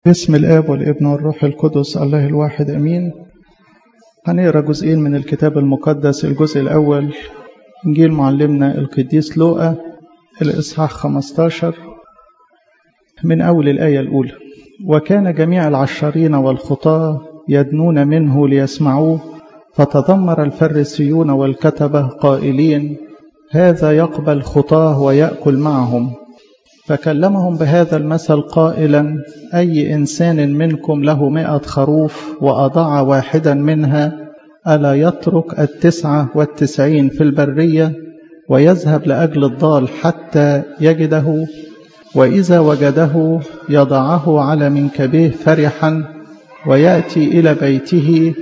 باسم الآب والابن والروح القدس الله الواحد أمين هنقرا جزئين من الكتاب المقدس الجزء الأول إنجيل معلمنا القديس لوقا الإصحاح 15 من أول الآية الأولى وكان جميع العشارين والخطاة يدنون منه ليسمعوه فتذمر الفريسيون والكتبة قائلين هذا يقبل خطاه ويأكل معهم فكلمهم بهذا المثل قائلا أي إنسان منكم له مئة خروف وأضاع واحدا منها ألا يترك التسعة والتسعين في البرية ويذهب لأجل الضال حتى يجده وإذا وجده يضعه على منكبه فرحا ويأتي إلى بيته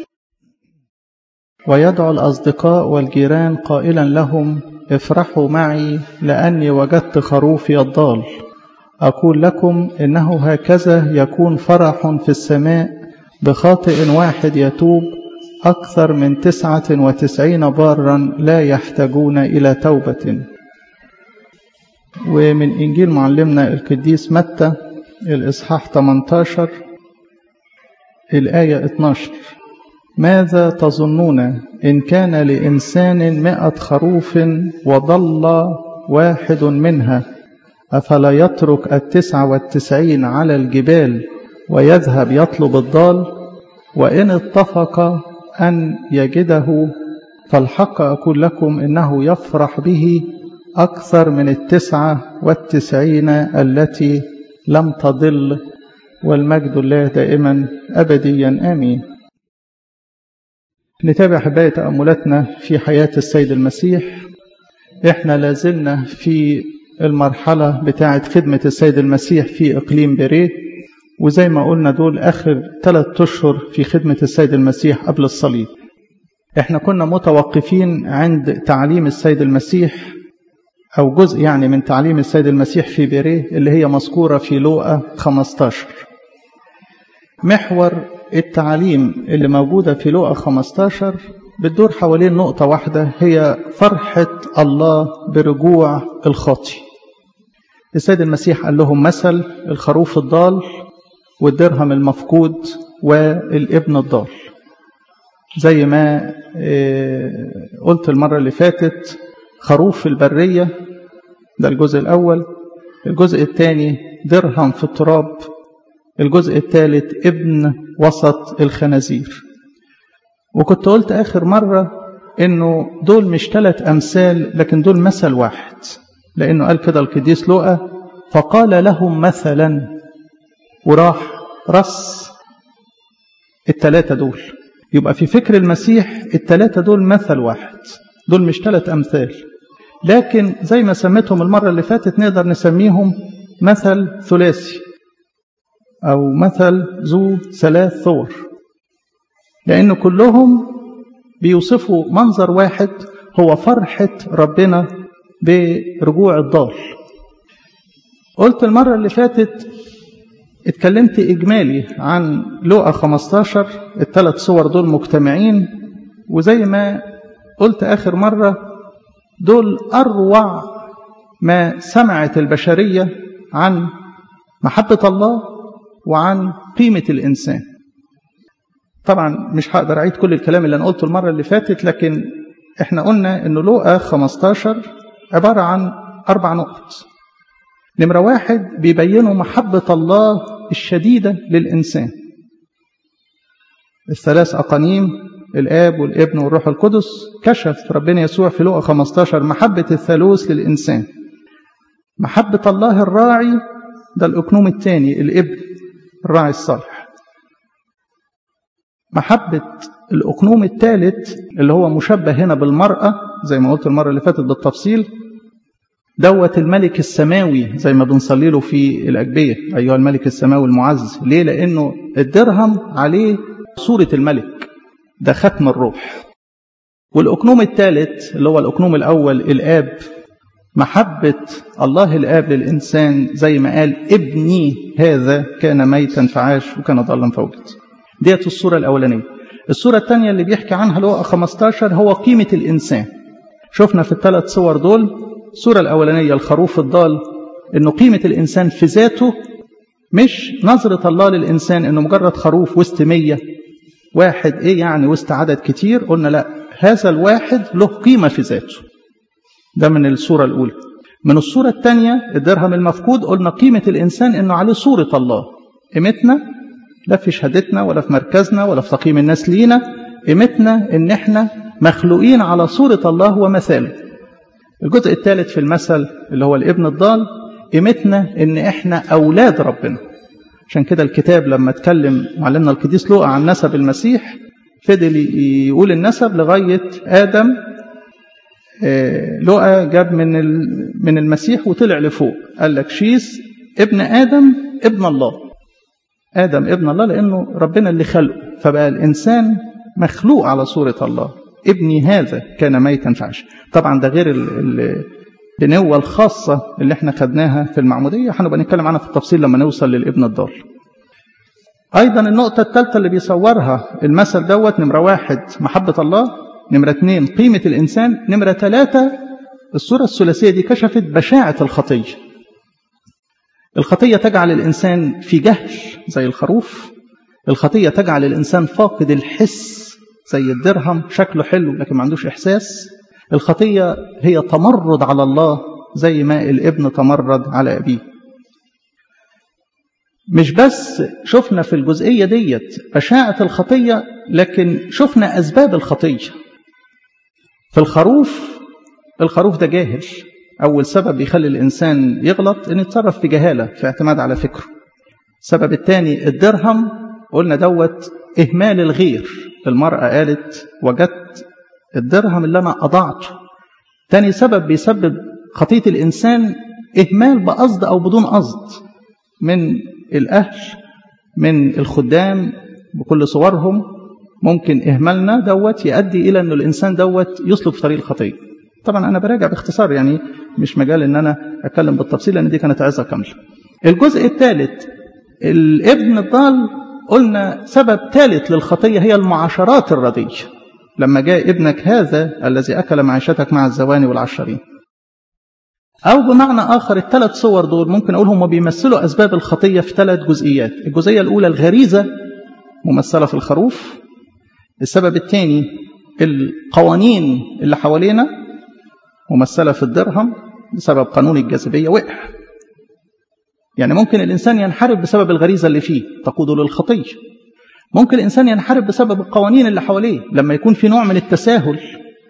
ويدعو الأصدقاء والجيران قائلا لهم افرحوا معي لأني وجدت خروفي الضال أقول لكم إنه هكذا يكون فرح في السماء بخاطئ واحد يتوب أكثر من تسعة وتسعين بارا لا يحتاجون إلى توبة ومن إنجيل معلمنا القديس متى الإصحاح 18 الآية 12 ماذا تظنون إن كان لإنسان مئة خروف وضل واحد منها أفلا يترك التسعة والتسعين على الجبال ويذهب يطلب الضال وإن اتفق أن يجده فالحق أقول لكم إنه يفرح به أكثر من التسعة والتسعين التي لم تضل والمجد الله دائما أبديا آمين نتابع أحبائي تأملاتنا في حياة السيد المسيح إحنا لازلنا في المرحلة بتاعة خدمة السيد المسيح في إقليم بيريه وزي ما قلنا دول آخر ثلاثة أشهر في خدمة السيد المسيح قبل الصليب إحنا كنا متوقفين عند تعليم السيد المسيح أو جزء يعني من تعليم السيد المسيح في بيريه اللي هي مذكورة في لوقا 15 محور التعليم اللي موجودة في لوقا 15 بتدور حوالين نقطة واحدة هي فرحة الله برجوع الخاطي السيد المسيح قال لهم مثل الخروف الضال والدرهم المفقود والابن الضال زي ما قلت المرة اللي فاتت خروف في البرية ده الجزء الأول الجزء الثاني درهم في التراب الجزء الثالث ابن وسط الخنازير وكنت قلت آخر مرة إنه دول مش ثلاث أمثال لكن دول مثل واحد لأنه قال كده القديس لوقا فقال لهم مثلا وراح رص الثلاثة دول يبقى في فكر المسيح الثلاثة دول مثل واحد دول مش ثلاث أمثال لكن زي ما سميتهم المرة اللي فاتت نقدر نسميهم مثل ثلاثي أو مثل ذو ثلاث ثور لأن كلهم بيوصفوا منظر واحد هو فرحة ربنا برجوع الضال قلت المرة اللي فاتت اتكلمت إجمالي عن لوقا 15 الثلاث صور دول مجتمعين وزي ما قلت آخر مرة دول أروع ما سمعت البشرية عن محبة الله وعن قيمة الإنسان طبعا مش هقدر أعيد كل الكلام اللي أنا قلته المرة اللي فاتت لكن احنا قلنا أنه لوقا 15 عبارة عن أربع نقط نمرة واحد بيبينوا محبة الله الشديدة للإنسان الثلاث أقانيم الآب والابن والروح القدس كشف ربنا يسوع في لوقا 15 محبة الثالوث للإنسان محبة الله الراعي ده الأكنوم الثاني الابن الراعي الصالح محبة الأقنوم الثالث اللي هو مشبه هنا بالمرأة زي ما قلت المرة اللي فاتت بالتفصيل دوت الملك السماوي زي ما بنصلي له في الأجبية أيها الملك السماوي المعز ليه لأنه الدرهم عليه صورة الملك ده ختم الروح والأقنوم الثالث اللي هو الأقنوم الأول الآب محبة الله الآب للإنسان زي ما قال ابني هذا كان ميتا فعاش وكان ضالا فوجد ديت الصورة الأولانية الصورة الثانية اللي بيحكي عنها لوقا 15 هو قيمة الإنسان شفنا في الثلاث صور دول الصورة الأولانية الخروف الضال إنه قيمة الإنسان في ذاته مش نظرة الله للإنسان إنه مجرد خروف وسط مية واحد إيه يعني وسط عدد كتير قلنا لا هذا الواحد له قيمة في ذاته ده من الصورة الأولى من الصورة الثانية الدرهم المفقود قلنا قيمة الإنسان إنه عليه صورة الله قيمتنا لا في شهادتنا ولا في مركزنا ولا في تقييم الناس لينا قيمتنا إن إحنا مخلوقين على صورة الله ومثاله الجزء الثالث في المثل اللي هو الابن الضال قيمتنا إن إحنا أولاد ربنا عشان كده الكتاب لما اتكلم معلمنا القديس لوقا عن نسب المسيح فضل يقول النسب لغاية آدم لوقا جاب من من المسيح وطلع لفوق قال لك شيس ابن آدم ابن الله آدم ابن الله لأنه ربنا اللي خلقه فبقى الإنسان مخلوق على صورة الله ابني هذا كان ميتا فعش طبعا ده غير البنوة الخاصة اللي احنا خدناها في المعمودية هنبقى نتكلم عنها في التفصيل لما نوصل للابن الضال أيضا النقطة الثالثة اللي بيصورها المثل دوت نمرة واحد محبة الله نمرة اثنين قيمة الإنسان نمرة ثلاثة الصورة الثلاثية دي كشفت بشاعة الخطية الخطية تجعل الإنسان في جهل زي الخروف الخطية تجعل الإنسان فاقد الحس زي الدرهم شكله حلو لكن ما عندوش إحساس الخطية هي تمرد على الله زي ما الابن تمرد على أبيه مش بس شفنا في الجزئية ديت بشاعة الخطية لكن شفنا أسباب الخطية في الخروف الخروف ده جاهل أول سبب يخلي الإنسان يغلط إن يتصرف في جهالة في اعتماد على فكره السبب الثاني الدرهم قلنا دوت إهمال الغير المرأة قالت وجدت الدرهم اللي أنا أضعته تاني سبب بيسبب خطية الإنسان إهمال بقصد أو بدون قصد من الأهل من الخدام بكل صورهم ممكن إهمالنا دوت يؤدي إلى أن الإنسان دوت يسلك في طريق الخطية طبعا أنا براجع باختصار يعني مش مجال أن أنا أتكلم بالتفصيل لأن دي كانت عظة كاملة الجزء الثالث الابن الضال قلنا سبب ثالث للخطية هي المعاشرات الردية لما جاء ابنك هذا الذي أكل معيشتك مع الزواني والعشرين أو بمعنى آخر الثلاث صور دول ممكن أقول هم بيمثلوا أسباب الخطية في ثلاث جزئيات الجزئية الأولى الغريزة ممثلة في الخروف السبب الثاني القوانين اللي حوالينا ممثلة في الدرهم بسبب قانون الجاذبية وقع يعني ممكن الإنسان ينحرف بسبب الغريزة اللي فيه تقوده للخطية ممكن الإنسان ينحرف بسبب القوانين اللي حواليه لما يكون في نوع من التساهل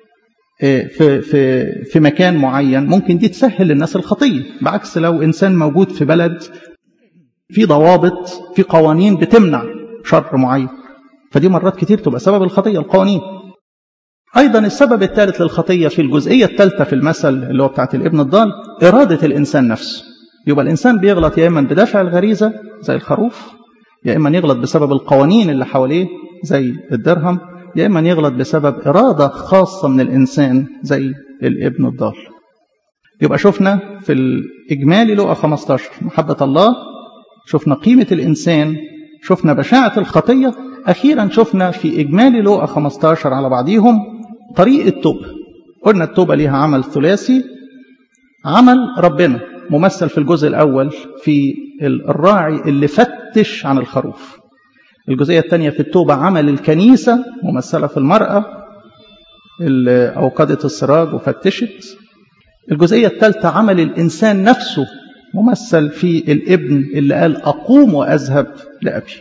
في في في مكان معين ممكن دي تسهل للناس الخطيه بعكس لو انسان موجود في بلد في ضوابط في قوانين بتمنع شر معين فدي مرات كتير تبقى سبب الخطيه القوانين ايضا السبب الثالث للخطيه في الجزئيه الثالثه في المثل اللي هو بتاعت الابن الضال اراده الانسان نفسه يبقى الانسان بيغلط يا اما بدافع الغريزه زي الخروف يا اما يغلط بسبب القوانين اللي حواليه زي الدرهم يا إما يغلط بسبب إرادة خاصة من الإنسان زي الابن الضال يبقى شفنا في الإجمالي لقى 15 محبة الله شفنا قيمة الإنسان شفنا بشاعة الخطية أخيرا شفنا في إجمالي لقى 15 على بعضيهم طريق التوبة قلنا التوبة ليها عمل ثلاثي عمل ربنا ممثل في الجزء الأول في الراعي اللي فتش عن الخروف الجزئية الثانية في التوبة عمل الكنيسة ممثلة في المرأة اللي أوقدت السراج وفتشت الجزئية الثالثة عمل الإنسان نفسه ممثل في الابن اللي قال أقوم وأذهب لأبي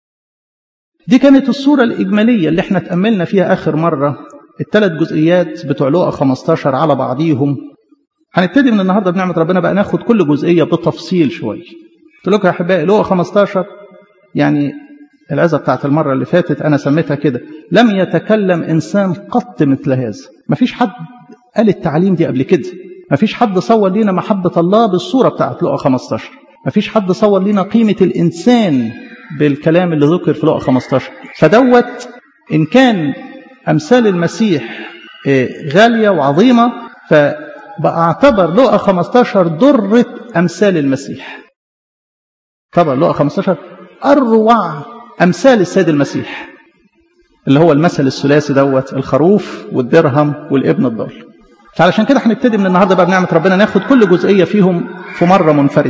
دي كانت الصورة الإجمالية اللي احنا تأملنا فيها آخر مرة الثلاث جزئيات بتوع لقى 15 على بعضيهم هنبتدي من النهارده بنعمة ربنا بقى ناخد كل جزئية بتفصيل شوية قلت لكم يا أحبائي لقى 15 يعني العزة بتاعت المرة اللي فاتت أنا سميتها كده لم يتكلم إنسان قط مثل هذا مفيش حد قال التعليم دي قبل كده مفيش حد صور لنا محبة الله بالصورة بتاعت لقى 15 مفيش حد صور لنا قيمة الإنسان بالكلام اللي ذكر في لقى 15 فدوت إن كان أمثال المسيح غالية وعظيمة فبأعتبر لقى 15 ضرة أمثال المسيح طبعا لقى 15 أروع أمثال السيد المسيح اللي هو المثل الثلاثي دوت الخروف والدرهم والابن الضال فعلشان كده هنبتدي من النهارده بقى بنعمه ربنا ناخد كل جزئيه فيهم في مره منفرده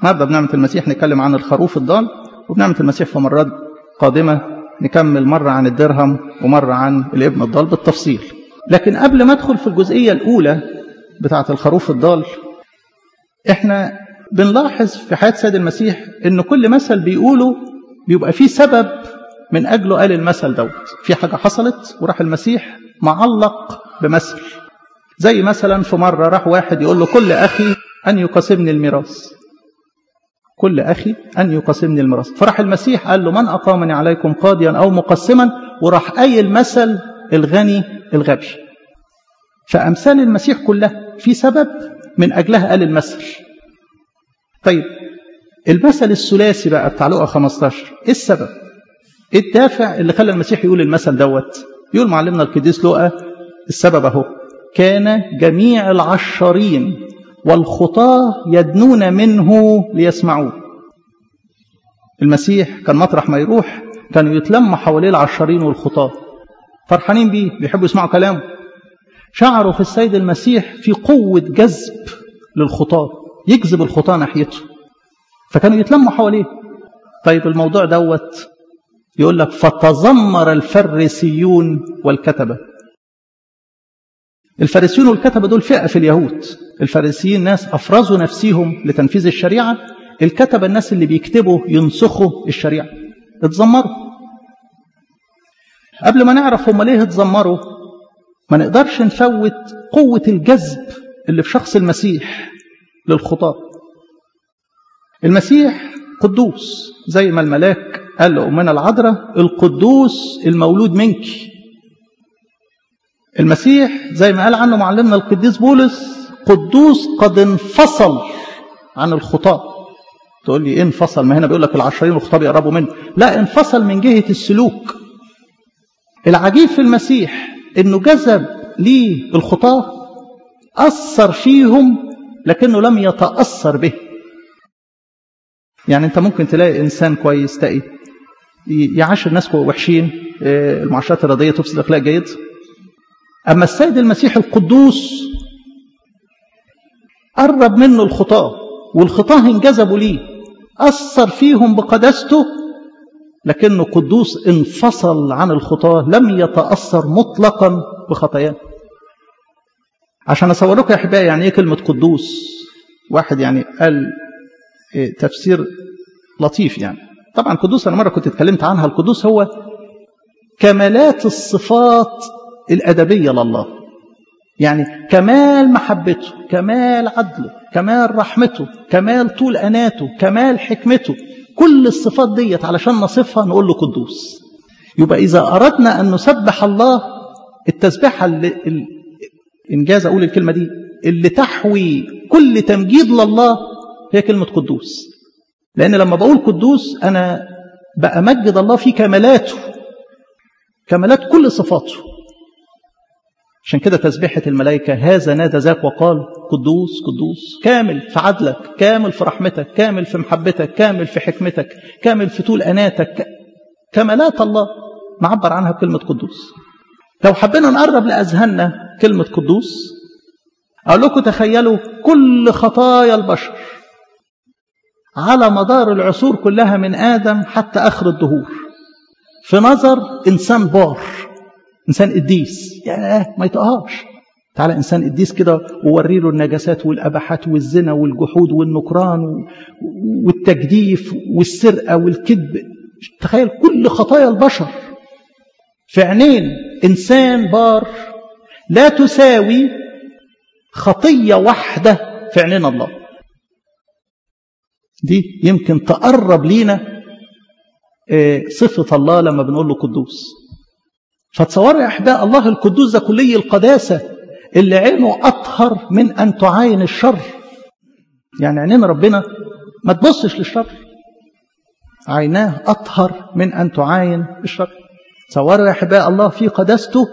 النهارده بنعمة المسيح نتكلم عن الخروف الضال وبنعمة المسيح في مرات قادمة نكمل مرة عن الدرهم ومرة عن الابن الضال بالتفصيل لكن قبل ما ادخل في الجزئية الأولى بتاعة الخروف الضال احنا بنلاحظ في حياة سيد المسيح ان كل مثل بيقوله بيبقى فيه سبب من أجله قال المثل دوت في حاجة حصلت وراح المسيح معلق بمثل زي مثلا في مرة راح واحد يقول له كل أخي أن يقاسمني الميراث كل أخي أن يقاسمني الميراث فراح المسيح قال له من أقامني عليكم قاضيا أو مقسما وراح قايل مثل الغني الغبي فأمثال المسيح كلها في سبب من أجلها قال المثل طيب المثل الثلاثي بقى بتاع لقا 15 ايه السبب ايه الدافع اللي خلى المسيح يقول المثل دوت يقول معلمنا القديس لقا السبب اهو كان جميع العشارين والخطاة يدنون منه ليسمعوه المسيح كان مطرح ما يروح كانوا يتلموا حواليه العشارين والخطاة فرحانين بيه بيحبوا يسمعوا كلامه شعروا في السيد المسيح في قوة جذب للخطاة يجذب الخطاة ناحيته فكانوا يتلموا حواليه طيب الموضوع دوت يقول لك فتذمر الفريسيون والكتبة الفريسيون والكتبة دول فئة في اليهود الفريسيين ناس أفرزوا نفسهم لتنفيذ الشريعة الكتبة الناس اللي بيكتبوا ينسخوا الشريعة اتذمروا قبل ما نعرف هم ليه اتذمروا ما نقدرش نفوت قوة الجذب اللي في شخص المسيح للخطاة المسيح قدوس زي ما الملاك قال لأمنا العذراء القدوس المولود منك المسيح زي ما قال عنه معلمنا القديس بولس قدوس قد انفصل عن الخطاة تقول لي ايه انفصل ما هنا بيقول لك العشرين والخطاة بيقربوا منه لا انفصل من جهة السلوك العجيب في المسيح انه جذب ليه الخطاة أثر فيهم لكنه لم يتأثر به يعني انت ممكن تلاقي انسان كويس تلاقي يعاشر الناس وحشين المعاشرات الرياضيه تفسد الاخلاق جيد اما السيد المسيح القدوس قرب منه الخطاه والخطاه انجذبوا ليه اثر فيهم بقداسته لكنه قدوس انفصل عن الخطاه لم يتاثر مطلقا بخطاياه عشان اصور لكم يا احبائي يعني ايه كلمه قدوس واحد يعني قال تفسير لطيف يعني طبعا قدوس انا مره كنت اتكلمت عنها القدوس هو كمالات الصفات الادبيه لله يعني كمال محبته كمال عدله كمال رحمته كمال طول اناته كمال حكمته كل الصفات ديت علشان نصفها نقول له قدوس يبقى اذا اردنا ان نسبح الله التسبيحه اللي انجاز اقول الكلمه دي اللي تحوي كل تمجيد لله هي كلمة قدوس لأن لما بقول قدوس أنا بأمجد الله في كمالاته كمالات كل صفاته عشان كده تسبيحة الملائكة هذا نادى ذاك وقال قدوس قدوس كامل في عدلك كامل في رحمتك كامل في محبتك كامل في حكمتك كامل في طول أناتك كمالات الله نعبر عنها بكلمة قدوس لو حبينا نقرب لأذهاننا كلمة قدوس أقول لكم تخيلوا كل خطايا البشر على مدار العصور كلها من آدم حتى آخر الدهور في نظر إنسان بار إنسان قديس يعني ما يطقهاش تعالى إنسان قديس كده ووري له النجاسات والأباحات والزنا والجحود والنكران والتجديف والسرقة والكذب تخيل كل خطايا البشر في عينين إنسان بار لا تساوي خطية واحدة في عينين الله دي يمكن تقرب لينا صفة الله لما بنقول له قدوس فتصوروا يا أحباء الله القدوس ده كلي القداسة اللي عينه أطهر من أن تعاين الشر يعني عينين ربنا ما تبصش للشر عيناه أطهر من أن تعاين الشر تصوروا يا أحباء الله في قداسته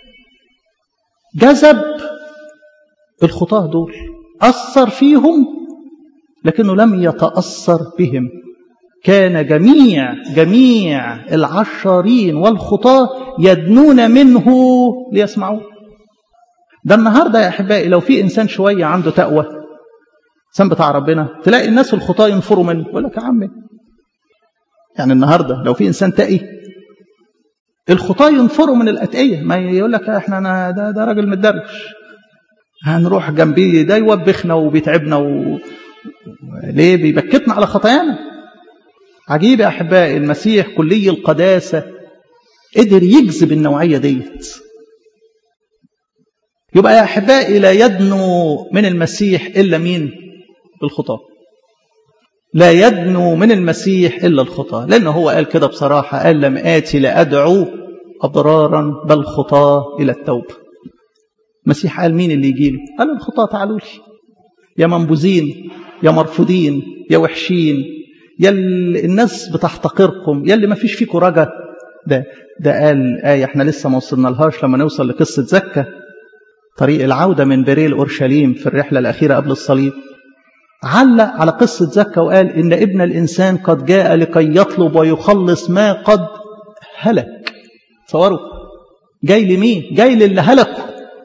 جذب الخطاة دول أثر فيهم لكنه لم يتأثر بهم كان جميع جميع العشارين والخطاة يدنون منه ليسمعوه ده النهاردة يا أحبائي لو في إنسان شوية عنده تقوى الإنسان بتاع ربنا تلاقي الناس الخطاة ينفروا منه يقول لك يا عمي يعني النهارده لو في إنسان تقي الخطاة ينفروا من الأتقية ما يقول لك احنا أنا ده, ده راجل متدرش هنروح جنبيه ده يوبخنا وبيتعبنا و... ليه بيبكتنا على خطايانا عجيب يا أحبائي المسيح كلي القداسة قدر يجذب النوعية ديت يبقى يا أحبائي لا يدنو من المسيح إلا مين الخطاة لا يدنو من المسيح إلا الخطاة لأنه هو قال كده بصراحة قال لم آتي لأدعو أضرارا بل خطاة إلى التوبة المسيح قال مين اللي يجي له قال الخطاة تعالوا لي يا منبوذين يا مرفوضين يا وحشين يا الناس بتحتقركم يا اللي ما فيش فيكم رجا ده ده قال آية احنا لسه ما وصلنا لهاش لما نوصل لقصة زكا طريق العودة من بريل أورشليم في الرحلة الأخيرة قبل الصليب علق على قصة زكا وقال إن ابن الإنسان قد جاء لكي يطلب ويخلص ما قد هلك تصوروا جاي لمين جاي للي هلكوا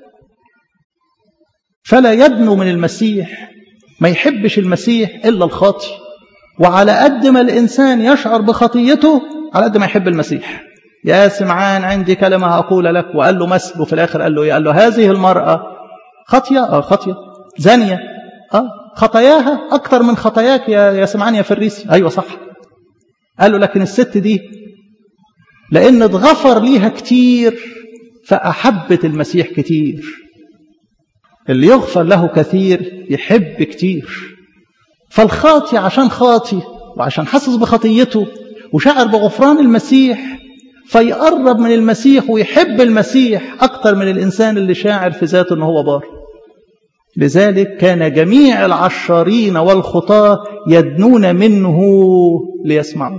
فلا يدنو من المسيح ما يحبش المسيح إلا الخاطي وعلى قد ما الإنسان يشعر بخطيته على قد ما يحب المسيح يا سمعان عندي كلمة أقول لك وقال له مثل وفي الآخر قال له إيه قال له هذه المرأة خطية آه خطية زانية آه خطاياها أكثر من خطاياك يا يا سمعان يا فريسي أيوة صح قال له لكن الست دي لأن اتغفر ليها كتير فأحبت المسيح كتير اللي يغفر له كثير يحب كتير فالخاطي عشان خاطي وعشان حاسس بخطيته وشعر بغفران المسيح فيقرب من المسيح ويحب المسيح أكتر من الإنسان اللي شاعر في ذاته أنه هو بار لذلك كان جميع العشارين والخطاة يدنون منه ليسمعوا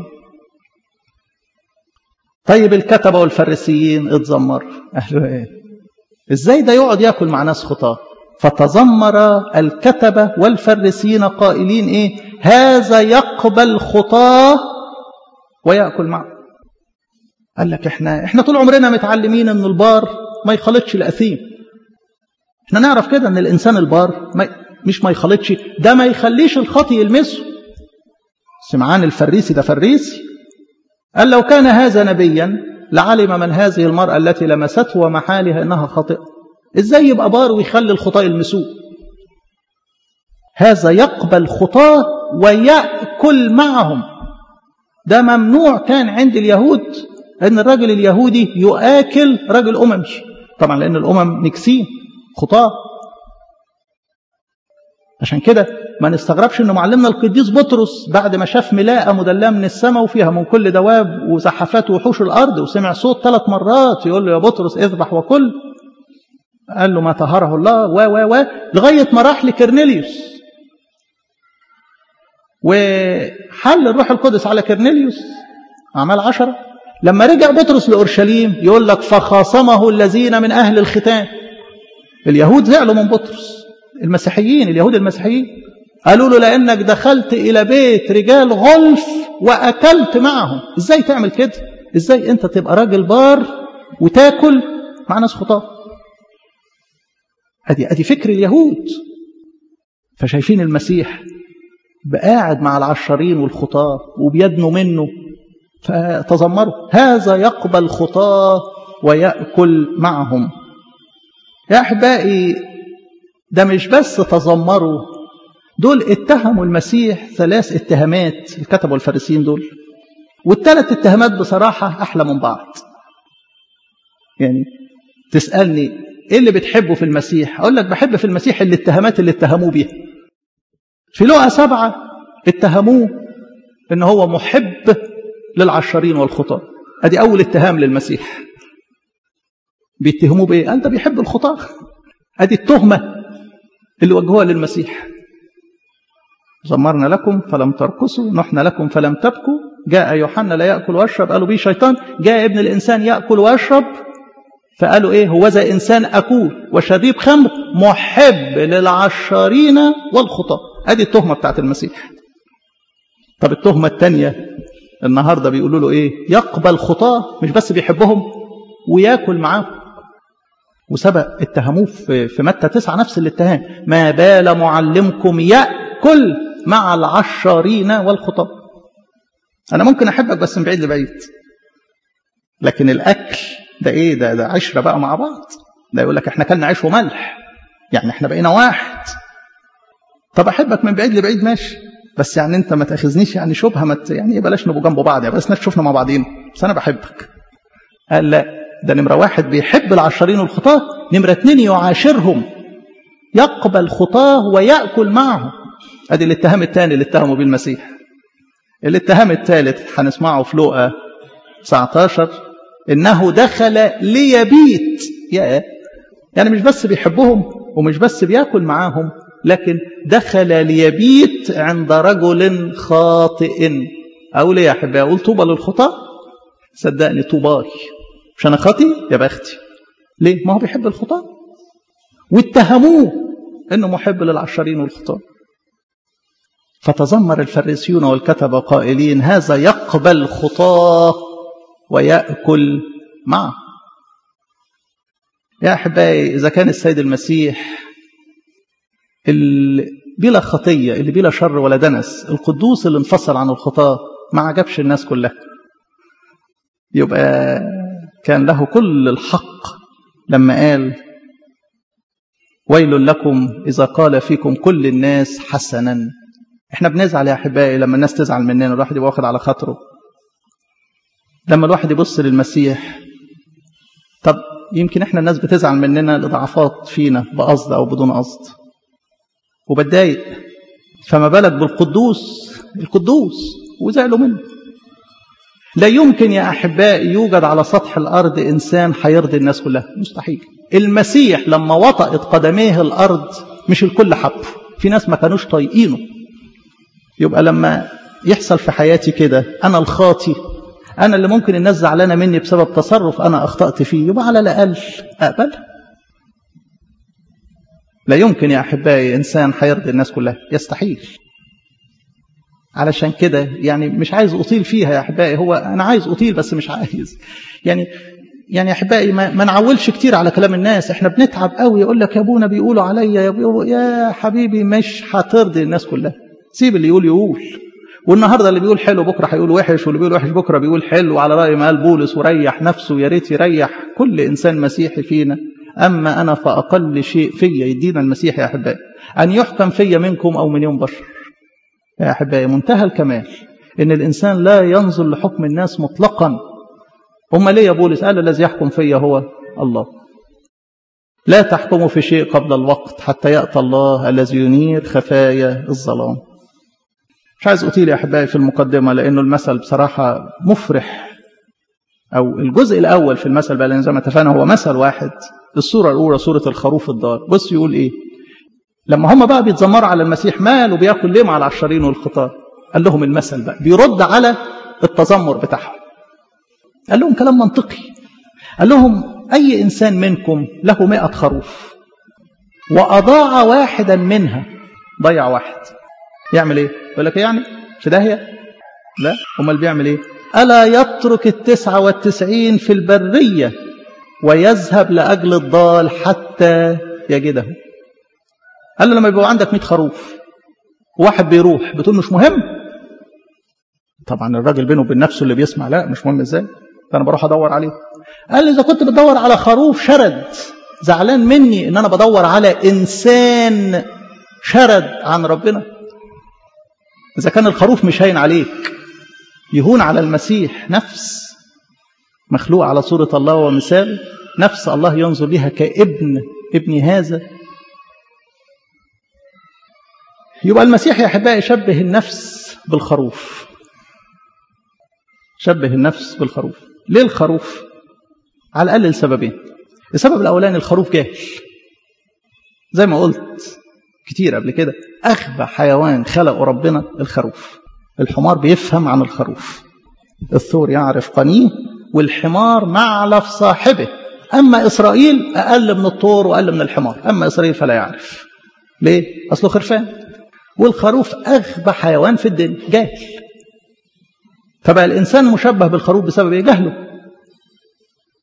طيب الكتبة والفريسيين اتذمروا قالوا ايه ازاي ده يقعد ياكل مع ناس خطاة فتذمر الكتبة والفريسيين قائلين ايه هذا يقبل خطاه ويأكل معه قال لك احنا احنا طول عمرنا متعلمين ان البار ما يخلطش الاثيم احنا نعرف كده ان الانسان البار ما مش ما يخلطش ده ما يخليش الخطي يلمسه سمعان الفريسي ده فريسي قال لو كان هذا نبيا لعلم من هذه المرأة التي لمسته ومحالها انها خاطئة ازاي يبقى بار ويخلي الخطاة يلمسوه هذا يقبل خطاه ويأكل معهم ده ممنوع كان عند اليهود ان الرجل اليهودي يؤكل رجل اممي طبعا لان الامم نكسين خطاه عشان كده ما نستغربش انه معلمنا القديس بطرس بعد ما شاف ملاءه مدلاه من السماء وفيها من كل دواب وزحفات وحوش الارض وسمع صوت ثلاث مرات يقول له يا بطرس اذبح وكل قال له ما طهره الله و و و لغايه ما راح لكرنيليوس وحل الروح القدس على كرنيليوس أعمال عشرة لما رجع بطرس لأورشليم يقول لك فخاصمه الذين من أهل الختان اليهود زعلوا من بطرس المسيحيين اليهود المسيحيين قالوا له لأنك دخلت إلى بيت رجال غلف وأكلت معهم إزاي تعمل كده إزاي أنت تبقى راجل بار وتاكل مع ناس خطاه أدي, أدي فكر اليهود فشايفين المسيح بقاعد مع العشرين والخطاة وبيدنوا منه فتذمروا هذا يقبل خطاة ويأكل معهم يا أحبائي ده مش بس تذمروا دول اتهموا المسيح ثلاث اتهامات الكتب والفارسيين دول والثلاث اتهامات بصراحة أحلى من بعض يعني تسألني ايه اللي بتحبه في المسيح اقول لك بحب في المسيح الاتهامات اللي اتهموه بيها في لقى سبعة اتهموه ان هو محب للعشرين والخطاة ادي اول اتهام للمسيح بيتهموه بايه قال ده بيحب الخطاة ادي التهمة اللي وجهوها للمسيح زمرنا لكم فلم ترقصوا نحن لكم فلم تبكوا جاء يوحنا لا يأكل ويشرب قالوا بيه شيطان جاء ابن الإنسان يأكل ويشرب فقالوا ايه هو ذا انسان اكول وشريب خمر محب للعشارين والخطاة ادي التهمة بتاعت المسيح طب التهمة الثانية النهاردة بيقولوا له ايه يقبل خطاة مش بس بيحبهم وياكل معاهم وسبق اتهموه في, في متى تسعة نفس الاتهام ما بال معلمكم يأكل ويأكل مع العشارين والخطاب أنا ممكن أحبك بس من بعيد لبعيد لكن الأكل ده إيه ده ده عشرة بقى مع بعض ده يقول لك إحنا كلنا عيش وملح يعني إحنا بقينا واحد طب أحبك من بعيد لبعيد ماشي بس يعني أنت ما تأخذنيش يعني شبهة ما يعني بلاش نبقى جنب بعض يعني بس نشوفنا مع بعضين بس أنا بحبك قال لا ده نمرة واحد بيحب العشرين والخطاة نمرة اتنين يعاشرهم يقبل خطاه ويأكل معهم ادي الاتهام الثاني اللي اتهموا بيه المسيح الاتهام الثالث هنسمعه في لوقا 19 انه دخل ليبيت يا يعني مش بس بيحبهم ومش بس بياكل معاهم لكن دخل ليبيت عند رجل خاطئ اقول ايه يا احبائي اقول طوبى للخطاه صدقني طوباي مش انا خاطي يا بختي ليه ما هو بيحب الخطاه واتهموه انه محب للعشرين والخطاه فتذمر الفريسيون والكتبة قائلين هذا يقبل خطاه ويأكل معه يا أحبائي إذا كان السيد المسيح اللي بلا خطية اللي بلا شر ولا دنس القدوس اللي انفصل عن الخطاة ما عجبش الناس كلها يبقى كان له كل الحق لما قال ويل لكم إذا قال فيكم كل الناس حسنا احنا بنزعل يا أحبائي لما الناس تزعل مننا الواحد يبقى واخد على خاطره لما الواحد يبص للمسيح طب يمكن احنا الناس بتزعل مننا لضعفات فينا بقصد أو بدون قصد وبتضايق فما بالك بالقدوس القدوس وزعلوا منه لا يمكن يا أحبائي يوجد على سطح الأرض إنسان هيرضي الناس كلها مستحيل المسيح لما وطأت قدميه الأرض مش الكل حبه في ناس ما كانوش طايقينه يبقى لما يحصل في حياتي كده أنا الخاطي أنا اللي ممكن الناس زعلانة مني بسبب تصرف أنا أخطأت فيه يبقى على الأقل أقبلها لا يمكن يا أحبائي إنسان هيرضي الناس كلها يستحيل علشان كده يعني مش عايز أطيل فيها يا أحبائي هو أنا عايز أطيل بس مش عايز يعني يعني يا أحبائي ما, ما نعولش كتير على كلام الناس احنا بنتعب قوي يقول لك يا ابونا بيقولوا عليا يا, يا حبيبي مش هترضي الناس كلها سيب اللي يقول يقول والنهارده اللي بيقول حلو بكره هيقول وحش واللي بيقول وحش بكره بيقول حلو على راي ما قال بولس وريح نفسه يا ريت يريح كل انسان مسيحي فينا اما انا فاقل شيء فيا يدينا المسيح يا احبائي ان يحكم فيا منكم او من يوم بشر يا احبائي منتهى الكمال ان الانسان لا ينظر لحكم الناس مطلقا هم ليه يا بولس قال الذي يحكم فيا هو الله لا تحكموا في شيء قبل الوقت حتى يأتى الله الذي ينير خفايا الظلام مش عايز أطيل يا أحبائي في المقدمة لأنه المثل بصراحة مفرح أو الجزء الأول في المثل بقى لأن زي ما اتفقنا هو مثل واحد الصورة الأولى صورة الخروف الضال بص يقول إيه لما هم بقى بيتذمروا على المسيح مال وبياكل ليه مع العشرين والخطار قال لهم المثل بقى بيرد على التذمر بتاعهم قال لهم كلام منطقي قال لهم أي إنسان منكم له مئة خروف وأضاع واحدا منها ضيع واحد يعمل إيه يقول لك يعني في داهية لا امال بيعمل إيه ألا يترك التسعة والتسعين في البرية ويذهب لأجل الضال حتى يجده قال له لما يبقى عندك 100 خروف واحد بيروح بتقول مش مهم طبعا الراجل بينه وبين نفسه اللي بيسمع لا مش مهم ازاي فانا بروح ادور عليه قال لي اذا كنت بدور على خروف شرد زعلان مني ان انا بدور على انسان شرد عن ربنا اذا كان الخروف مش هين عليك يهون على المسيح نفس مخلوق على صورة الله ومثال نفس الله ينظر لها كابن ابن هذا يبقى المسيح يا أحبائي شبه النفس بالخروف شبه النفس بالخروف ليه الخروف على الأقل لسببين السبب الأولاني الخروف جاهل زي ما قلت كتير قبل كده أغبى حيوان خلقه ربنا الخروف الحمار بيفهم عن الخروف الثور يعرف قنيه والحمار معلف صاحبه أما إسرائيل أقل من الطور وأقل من الحمار أما إسرائيل فلا يعرف ليه؟ أصله خرفان والخروف أغبى حيوان في الدنيا جاهل فبقى الإنسان مشبه بالخروف بسبب إيه؟ جهله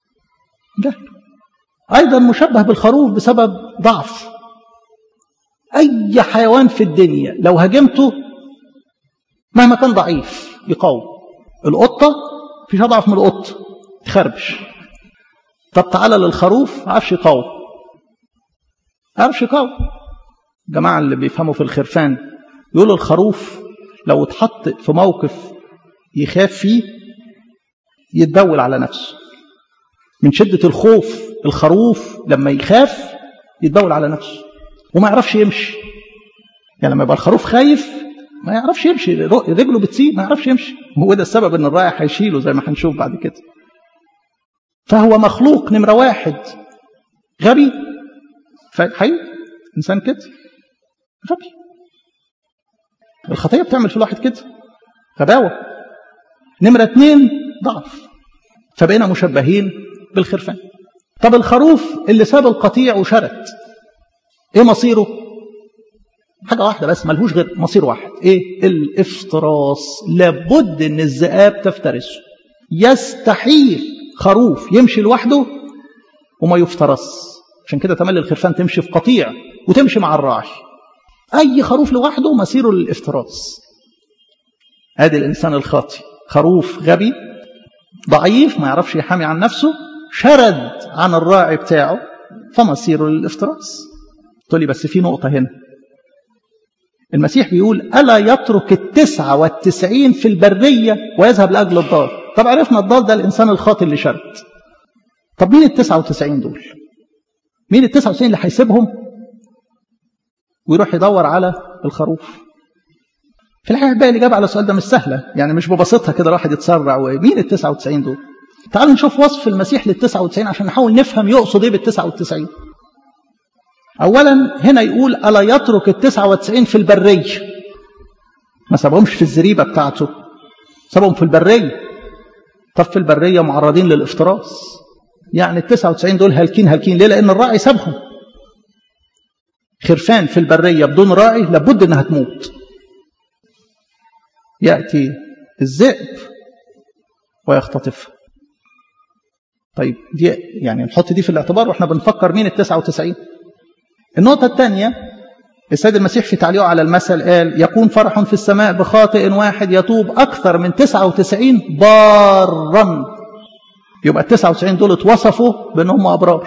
جهله أيضا مشبه بالخروف بسبب ضعف أي حيوان في الدنيا لو هاجمته مهما كان ضعيف يقاوم القطة فيش أضعف من القط تخربش طب تعالى للخروف عارفش يقاوم عارفش يقاوم الجماعة اللي بيفهموا في الخرفان يقولوا الخروف لو اتحط في موقف يخاف فيه يتبول على نفسه من شدة الخوف الخروف لما يخاف يتبول على نفسه وما يعرفش يمشي يعني لما يبقى الخروف خايف ما يعرفش يمشي رجله بتسيب ما يعرفش يمشي وهو ده السبب ان الراعي هيشيله زي ما هنشوف بعد كده فهو مخلوق نمرة واحد غبي حي إنسان كده غبي الخطية بتعمل في الواحد كده غباوة نمرة اتنين ضعف فبقينا مشبهين بالخرفان طب الخروف اللي ساب القطيع وشرد ايه مصيره حاجة واحدة بس ملهوش غير مصير واحد ايه الافتراس لابد ان الذئاب تفترسه يستحيل خروف يمشي لوحده وما يفترس عشان كده تملي الخرفان تمشي في قطيع وتمشي مع الراعي اي خروف لوحده مصيره للافتراس ادي الانسان الخاطي خروف غبي ضعيف ما يعرفش يحامي عن نفسه شرد عن الراعي بتاعه فمصيره للافتراس تقول لي بس في نقطة هنا المسيح بيقول ألا يترك التسعة والتسعين في البرية ويذهب لأجل الضال طب عرفنا الضال ده الإنسان الخاطئ اللي شرد طب مين التسعة وتسعين دول مين التسعة وتسعين اللي هيسيبهم ويروح يدور على الخروف في الحقيقة بقى الإجابة على السؤال ده مش سهلة يعني مش ببساطها كده الواحد يتسرع ومين التسعة وتسعين دول تعالوا نشوف وصف المسيح للتسعة وتسعين عشان نحاول نفهم يقصد ايه بالتسعة وتسعين أولا هنا يقول ألا يترك التسعة وتسعين في البرية ما سابهمش في الزريبة بتاعته سابهم في البرية طب في البرية معرضين للافتراس يعني التسعة وتسعين دول هالكين هالكين ليه لأن الراعي سابهم خرفان في البرية بدون راعي لابد انها تموت يأتي الذئب ويختطفها طيب دي يعني نحط دي في الاعتبار واحنا بنفكر مين التسعة وتسعين النقطة الثانية السيد المسيح في تعليقه على المثل قال يكون فرح في السماء بخاطئ واحد يتوب أكثر من 99 بارا يبقى ال 99 دول اتوصفوا بأنهم أبرار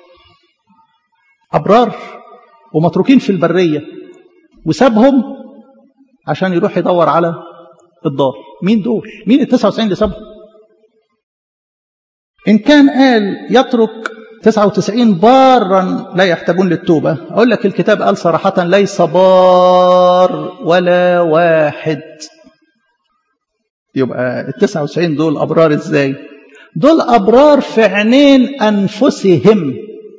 أبرار ومتروكين في البرية وسابهم عشان يروح يدور على الدار مين دول مين ال 99 اللي سابهم إن كان قال يترك 99 بارا لا يحتاجون للتوبة أقول لك الكتاب قال صراحة ليس بار ولا واحد يبقى ال 99 دول أبرار إزاي دول أبرار في عينين أنفسهم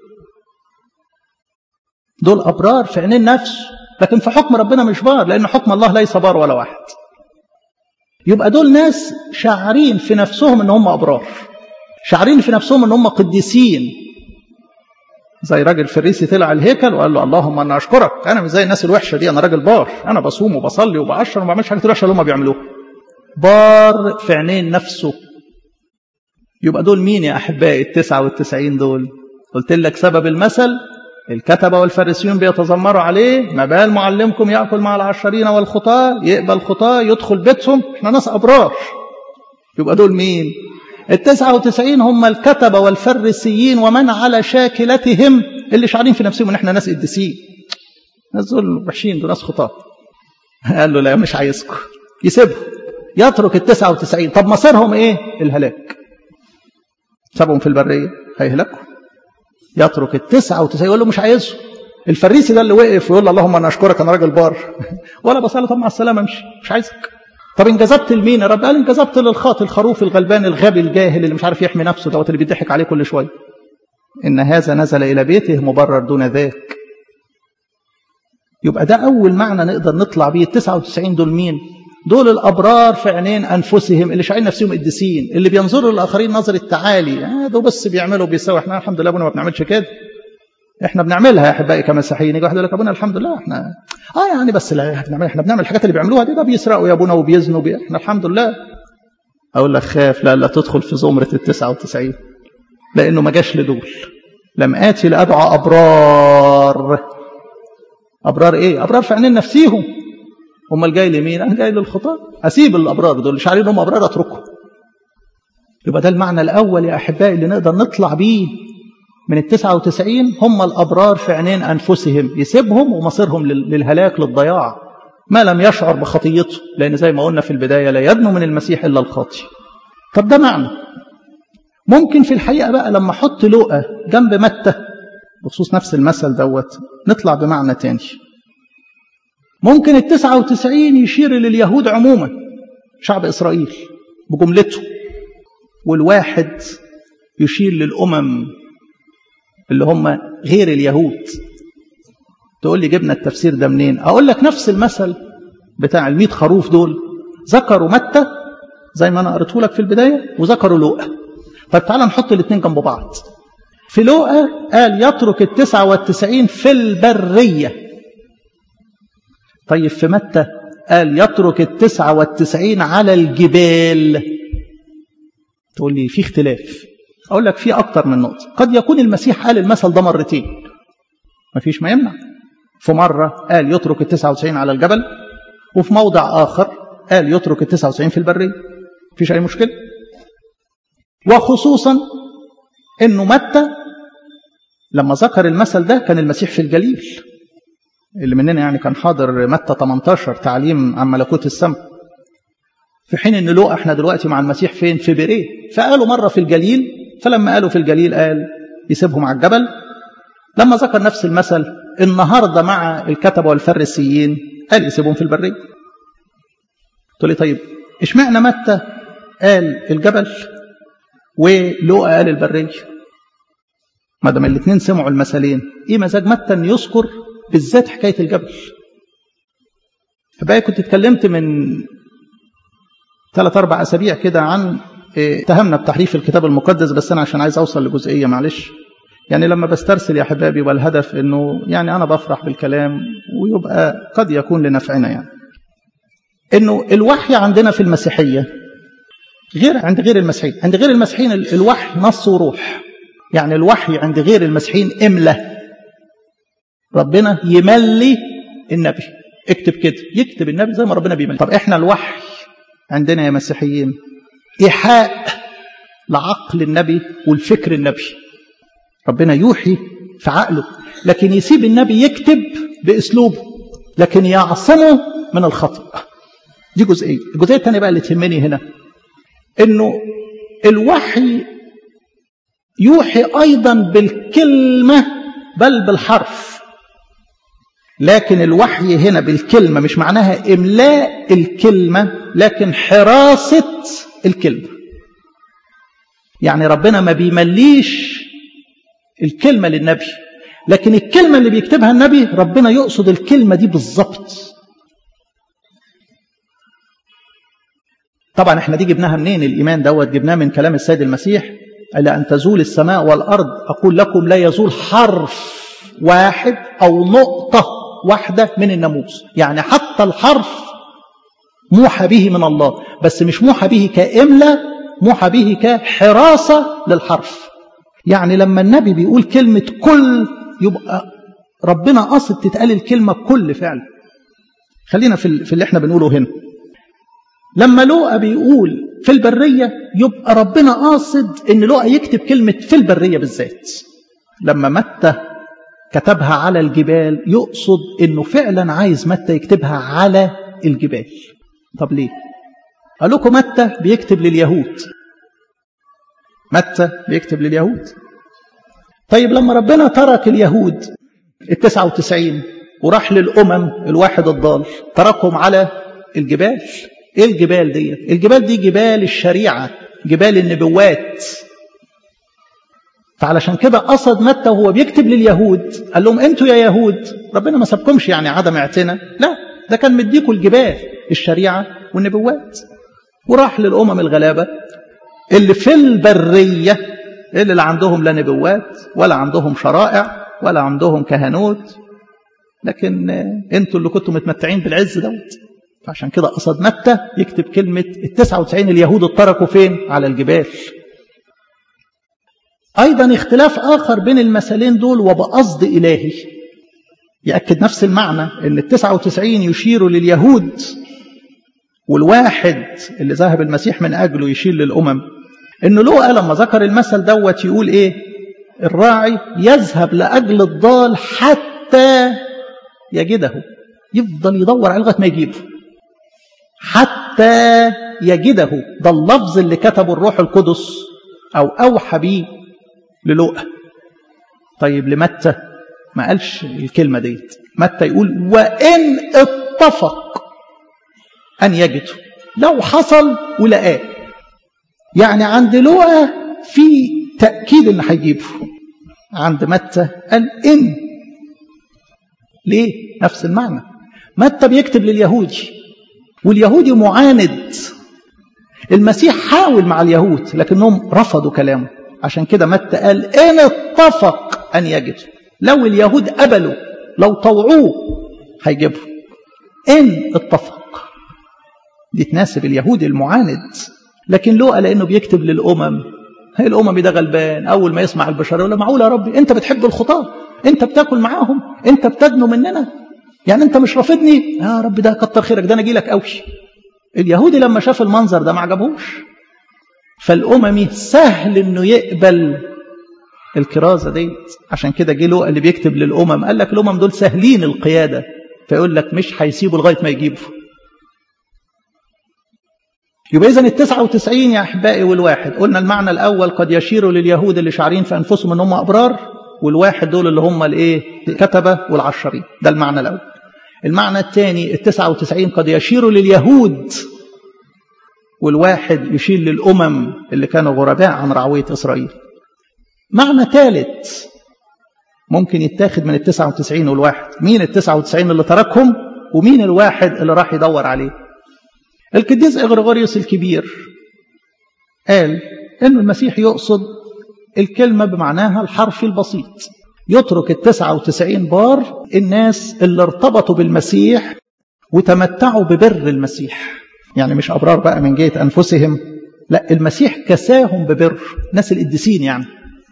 دول أبرار في عينين نفس لكن في حكم ربنا مش بار لأن حكم الله ليس بار ولا واحد يبقى دول ناس شاعرين في نفسهم ان هم أبرار شاعرين في نفسهم ان هم قديسين زي راجل فريسي طلع الهيكل وقال له اللهم انا اشكرك انا مش زي الناس الوحشه دي انا راجل بار انا بصوم وبصلي وبعشر وما بعملش حاجات الوحشه اللي هم بيعملوها بار في عينين نفسه يبقى دول مين يا احبائي التسعة والتسعين دول قلت لك سبب المثل الكتبة والفارسيون بيتذمروا عليه ما بال معلمكم يأكل مع العشرين والخطاة يقبل خطاة يدخل بيتهم احنا ناس أبرار يبقى دول مين التسعة وتسعين هم الكتبة والفريسيين ومن على شاكلتهم اللي شعرين في نفسهم ان احنا ناس قديسين ناس دول وحشين دول ناس خطاة قال له لا مش عايزكم يسيبهم يترك التسعة وتسعين طب مصيرهم ايه الهلاك سابهم في البرية هيهلكوا يترك التسعة وتسعين يقول له مش عايزه الفريسي ده اللي وقف ويقول له اللهم انا اشكرك انا راجل بار ولا بصلي طب مع السلامه امشي مش عايزك طب انجذبت لمين يا رب قال انجذبت للخاطي الخروف الغلبان الغبي الجاهل اللي مش عارف يحمي نفسه دوت اللي بيضحك عليه كل شويه ان هذا نزل الى بيته مبرر دون ذاك يبقى ده اول معنى نقدر نطلع بيه ال 99 دول مين دول الابرار في عينين انفسهم اللي شايفين نفسهم قديسين اللي بينظروا للاخرين نظر التعالي آه دول بس بيعملوا بيساوي احنا الحمد لله ابونا ما بنعملش كده احنا بنعملها يا احبائي كمسيحيين يجي واحد يقول لك ابونا الحمد لله احنا اه يعني بس لا بنعمل احنا بنعمل الحاجات اللي بيعملوها دي ده بيسرقوا يا ابونا وبيزنوا بي... احنا الحمد لله اقول لك خاف لا لا تدخل في زمره ال 99 لانه ما جاش لدول لم اتي لادعى ابرار أبرار إيه أبرار في عينين نفسيهم امال جاي لمين انا جاي للخطاه اسيب الابرار دول مش عارفين هم ابرار اتركهم يبقى ده المعنى الاول يا احبائي اللي نقدر نطلع بيه من ال 99 هم الابرار في عينين انفسهم يسيبهم ومصيرهم للهلاك للضياع ما لم يشعر بخطيته لان زي ما قلنا في البدايه لا يدنو من المسيح الا الخاطي طب ده معنى ممكن في الحقيقه بقى لما احط لقى جنب متى بخصوص نفس المثل دوت نطلع بمعنى تاني ممكن التسعة وتسعين يشير لليهود عموما شعب إسرائيل بجملته والواحد يشير للأمم اللي هم غير اليهود تقول لي جبنا التفسير ده منين أقول لك نفس المثل بتاع الميت خروف دول ذكروا متى زي ما أنا قريته لك في البداية وذكروا لوقا طب تعالى نحط الاثنين جنب بعض في لوقا قال يترك التسعة والتسعين في البرية طيب في متى قال يترك التسعة والتسعين على الجبال تقول لي في اختلاف أقول لك في أكتر من نقطة قد يكون المسيح قال المثل ده مرتين مفيش ما يمنع في مرة قال يترك التسعة وتسعين على الجبل وفي موضع آخر قال يترك التسعة وتسعين في البرية مفيش أي مشكلة وخصوصا أنه متى لما ذكر المثل ده كان المسيح في الجليل اللي مننا يعني كان حاضر متى 18 تعليم عن ملكوت السماء في حين ان لوقا احنا دلوقتي مع المسيح فين في بيريه فقالوا مره في الجليل فلما قالوا في الجليل قال يسيبهم على الجبل لما ذكر نفس المثل النهارده مع الكتبه والفريسيين قال يسيبهم في البريه تقول لي طيب اشمعنى متى قال الجبل ولوقا قال البريه ما دام الاثنين سمعوا المثلين ايه مزاج متى ان يذكر بالذات حكايه الجبل فبقى كنت اتكلمت من ثلاث اربع اسابيع كده عن اتهمنا بتحريف الكتاب المقدس بس انا عشان عايز اوصل لجزئيه معلش يعني لما بسترسل يا حبابي والهدف انه يعني انا بفرح بالكلام ويبقى قد يكون لنفعنا يعني انه الوحي عندنا في المسيحيه غير عند غير المسيحيين عند غير المسيحيين الوحي نص وروح يعني الوحي عند غير المسيحيين امله ربنا يملي النبي اكتب كده يكتب النبي زي ما ربنا بيملي طب احنا الوحي عندنا يا مسيحيين إيحاء لعقل النبي والفكر النبي ربنا يوحي في عقله لكن يسيب النبي يكتب بأسلوبه لكن يعصمه من الخطأ دي جزئية الجزئية الثانية بقى اللي تهمني هنا انه الوحي يوحي ايضا بالكلمة بل بالحرف لكن الوحي هنا بالكلمة مش معناها إملاء الكلمة لكن حراسة الكلمة يعني ربنا ما بيمليش الكلمة للنبي لكن الكلمة اللي بيكتبها النبي ربنا يقصد الكلمة دي بالظبط طبعا احنا دي جبناها منين الإيمان دوت جبناه من كلام السيد المسيح إلى أن تزول السماء والأرض أقول لكم لا يزول حرف واحد أو نقطة واحدة من الناموس يعني حتى الحرف موحى به من الله بس مش موحى به كإملة موحى به كحراسة للحرف يعني لما النبي بيقول كلمة كل يبقى ربنا قصد تتقال الكلمة كل فعلا خلينا في, في اللي احنا بنقوله هنا لما لوقا بيقول في البرية يبقى ربنا قاصد ان لوقا يكتب كلمة في البرية بالذات لما متى كتبها على الجبال يقصد انه فعلا عايز متى يكتبها على الجبال طب ليه قال لكم متى بيكتب لليهود متى بيكتب لليهود طيب لما ربنا ترك اليهود التسعة وتسعين وراح للأمم الواحد الضال تركهم على الجبال ايه الجبال دي الجبال دي جبال الشريعة جبال النبوات فعلشان كده قصد متى وهو بيكتب لليهود قال لهم انتوا يا يهود ربنا ما سابكمش يعني عدم اعتنا لا ده كان مديكوا الجبال الشريعة والنبوات وراح للأمم الغلابة اللي في البرية اللي لا عندهم لا نبوات ولا عندهم شرائع ولا عندهم كهنوت لكن انتوا اللي كنتوا متمتعين بالعز دوت فعشان كده قصد متى يكتب كلمة التسعة وتسعين اليهود اتركوا فين على الجبال أيضا اختلاف آخر بين المثلين دول وبقصد إلهي يأكد نفس المعنى ان التسعة وتسعين يشير لليهود والواحد اللي ذهب المسيح من أجله يشير للأمم انه لوقا لما ذكر المثل دوت يقول ايه الراعي يذهب لأجل الضال حتى يجده يفضل يدور عليه لغايه ما يجيبه حتى يجده ده اللفظ اللي كتبه الروح القدس او اوحى بيه للوقا طيب لمتى ما قالش الكلمه ديت متى يقول وان اتفق ان يجده لو حصل ولقاه يعني عند لوقا في تاكيد ان هيجيبه عند متى قال ان ليه نفس المعنى متى بيكتب لليهودي واليهودي معاند المسيح حاول مع اليهود لكنهم رفضوا كلامه عشان كده متى قال ان اتفق ان يجدوا لو اليهود قبلوا لو طوعوه هيجيبه ان اتفق دي تناسب اليهودي المعاند لكن لوقا لانه بيكتب للامم هي الامم ده غلبان اول ما يسمع البشر يقول معقول يا ربي انت بتحب الخطاه انت بتاكل معاهم انت بتدنو مننا يعني انت مش رافضني يا رب ده كتر خيرك ده انا اجي لك قوي اليهودي لما شاف المنظر ده ما عجبهوش فالاممي سهل انه يقبل الكرازه ديت عشان كده جه لوقا اللي بيكتب للامم قال لك الامم دول سهلين القياده فيقول لك مش هيسيبوا لغايه ما يجيبوا يبقى إذا التسعة وتسعين يا أحبائي والواحد قلنا المعنى الأول قد يشير لليهود اللي شعرين في أنفسهم أن هم أبرار والواحد دول اللي هم الإيه كتبة والعشرين ده المعنى الأول المعنى الثاني التسعة وتسعين قد يشير لليهود والواحد يشير للأمم اللي كانوا غرباء عن رعوية إسرائيل معنى ثالث ممكن يتاخد من التسعة وتسعين والواحد مين التسعة وتسعين اللي تركهم ومين الواحد اللي راح يدور عليه القديس إغريغوريوس الكبير قال إن المسيح يقصد الكلمة بمعناها الحرفي البسيط يترك التسعة وتسعين بار الناس اللي ارتبطوا بالمسيح وتمتعوا ببر المسيح يعني مش أبرار بقى من جهة أنفسهم لا المسيح كساهم ببر ناس القديسين يعني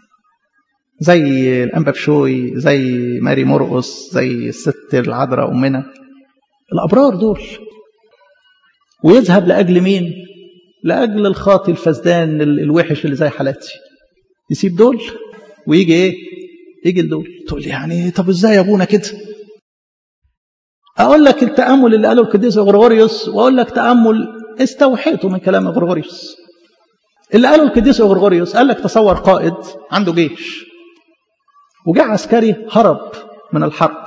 زي الأنبا بشوي زي ماري مرقس زي الست العذراء أمنا الأبرار دول ويذهب لأجل مين لأجل الخاطي الفسدان الوحش اللي زي حالاتي يسيب دول ويجي ايه يجي لدول تقول لي يعني طب ازاي يا ابونا كده اقول لك التامل اللي قاله القديس غرغوريوس واقول لك تامل استوحيته من كلام غرغوريوس اللي قاله القديس غرغوريوس قال لك تصور قائد عنده جيش وجاء عسكري هرب من الحرب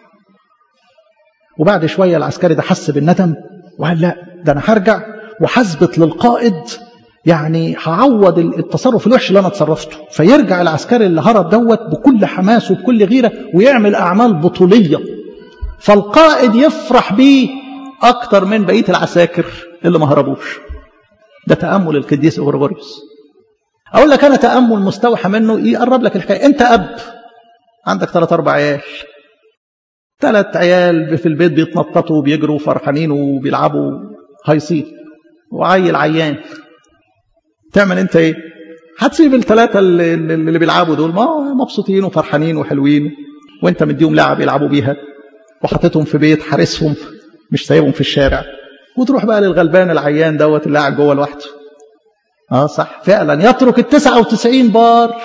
وبعد شويه العسكري ده حس بالندم وقال لا ده انا هرجع وهثبت للقائد يعني هعوض التصرف الوحش اللي انا اتصرفته فيرجع العسكري اللي هرب دوت بكل حماس وبكل غيره ويعمل اعمال بطوليه فالقائد يفرح بيه اكتر من بقيه العساكر اللي ما هربوش ده تامل القديس اغريغوريوس اقول لك انا تامل مستوحى منه يقرب لك الحكايه انت اب عندك ثلاث اربع عيال ثلاث عيال في البيت بيتنططوا وبيجروا فرحانين وبيلعبوا هايصين وعيل عيان تعمل انت ايه هتسيب الثلاثه اللي, اللي بيلعبوا دول ما مبسوطين وفرحانين وحلوين وانت مديهم لعب يلعبوا بيها وحطيتهم في بيت حارسهم مش سايبهم في الشارع وتروح بقى للغلبان العيان دوت اللي قاعد جوه لوحده اه صح فعلا يترك ال 99 بار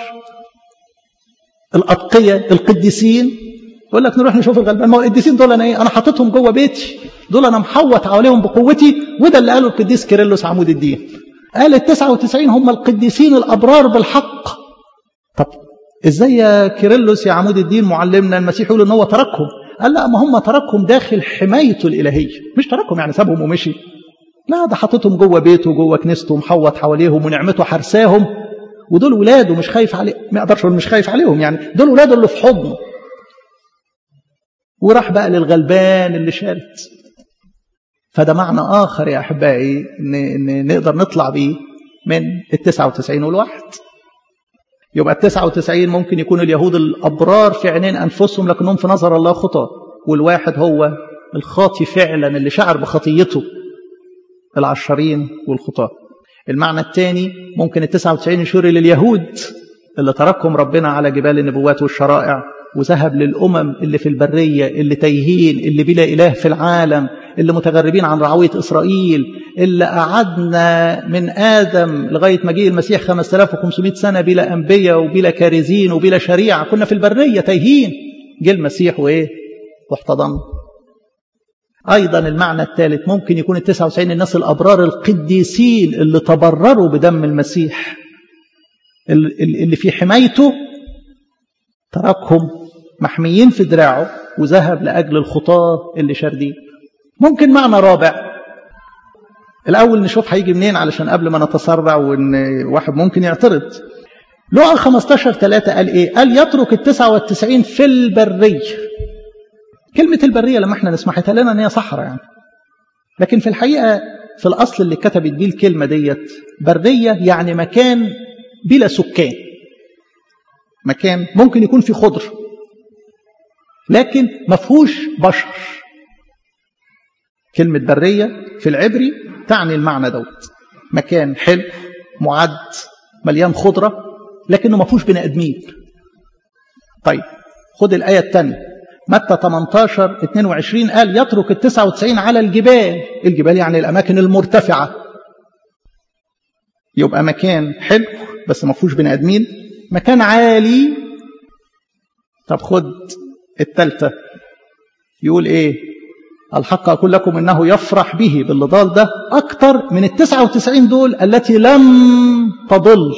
الاتقيه القديسين يقول لك نروح نشوف الغلبان ما هو القديسين دول انا ايه انا حاططهم جوه بيتي دول انا محوط عليهم بقوتي وده اللي قاله القديس كيرلس عمود الدين قال ال 99 هم القديسين الابرار بالحق طب ازاي يا كيرلس يا عمود الدين معلمنا المسيح يقول ان هو تركهم قال لا ما هم تركهم داخل حمايته الالهيه مش تركهم يعني سابهم ومشي لا ده حاططهم جوه بيته جوه كنيسته محوط حواليهم ونعمته حرساهم ودول ولاده مش خايف عليه ما اقدرش اقول مش خايف عليهم يعني دول ولاده اللي في حضنه وراح بقى للغلبان اللي شالت فده معنى آخر يا أحبائي إن, إن نقدر نطلع بيه من التسعة وتسعين والواحد يبقى التسعة وتسعين ممكن يكون اليهود الأبرار في عينين أنفسهم لكنهم في نظر الله خطاة والواحد هو الخاطي فعلا اللي شعر بخطيته العشرين والخطاة المعنى الثاني ممكن التسعة وتسعين يشير لليهود اللي تركهم ربنا على جبال النبوات والشرائع وذهب للأمم اللي في البرية اللي تايهين اللي بلا إله في العالم اللي متغربين عن رعوية إسرائيل اللي قعدنا من آدم لغاية مجيء المسيح 5500 سنة بلا أنبياء وبلا كارزين وبلا شريعة كنا في البرية تايهين جه المسيح وإيه واحتضن أيضا المعنى الثالث ممكن يكون ال 99 الناس الأبرار القديسين اللي تبرروا بدم المسيح اللي في حمايته تركهم محميين في دراعه وذهب لأجل الخطاة اللي شاردين ممكن معنى رابع الأول نشوف هيجي منين علشان قبل ما نتسرع وإن واحد ممكن يعترض لقى 15 3 قال إيه؟ قال يترك ال 99 في البرية كلمة البرية لما احنا نسمعها لنا ان هي صحراء يعني لكن في الحقيقة في الأصل اللي كتبت بيه الكلمة ديت برية يعني مكان بلا سكان مكان ممكن يكون في خضر لكن ما فيهوش بشر كلمة برية في العبري تعني المعنى دوت مكان حلو معد مليان خضرة لكنه ما فيهوش بني آدمين طيب خد الآية الثانية متى 18 22 قال يترك ال 99 على الجبال الجبال يعني الأماكن المرتفعة يبقى مكان حلو بس ما فيهوش بني آدمين مكان عالي طب خد الثالثة يقول إيه الحق أقول لكم إنه يفرح به باللي ضال ده أكتر من ال 99 دول التي لم تضل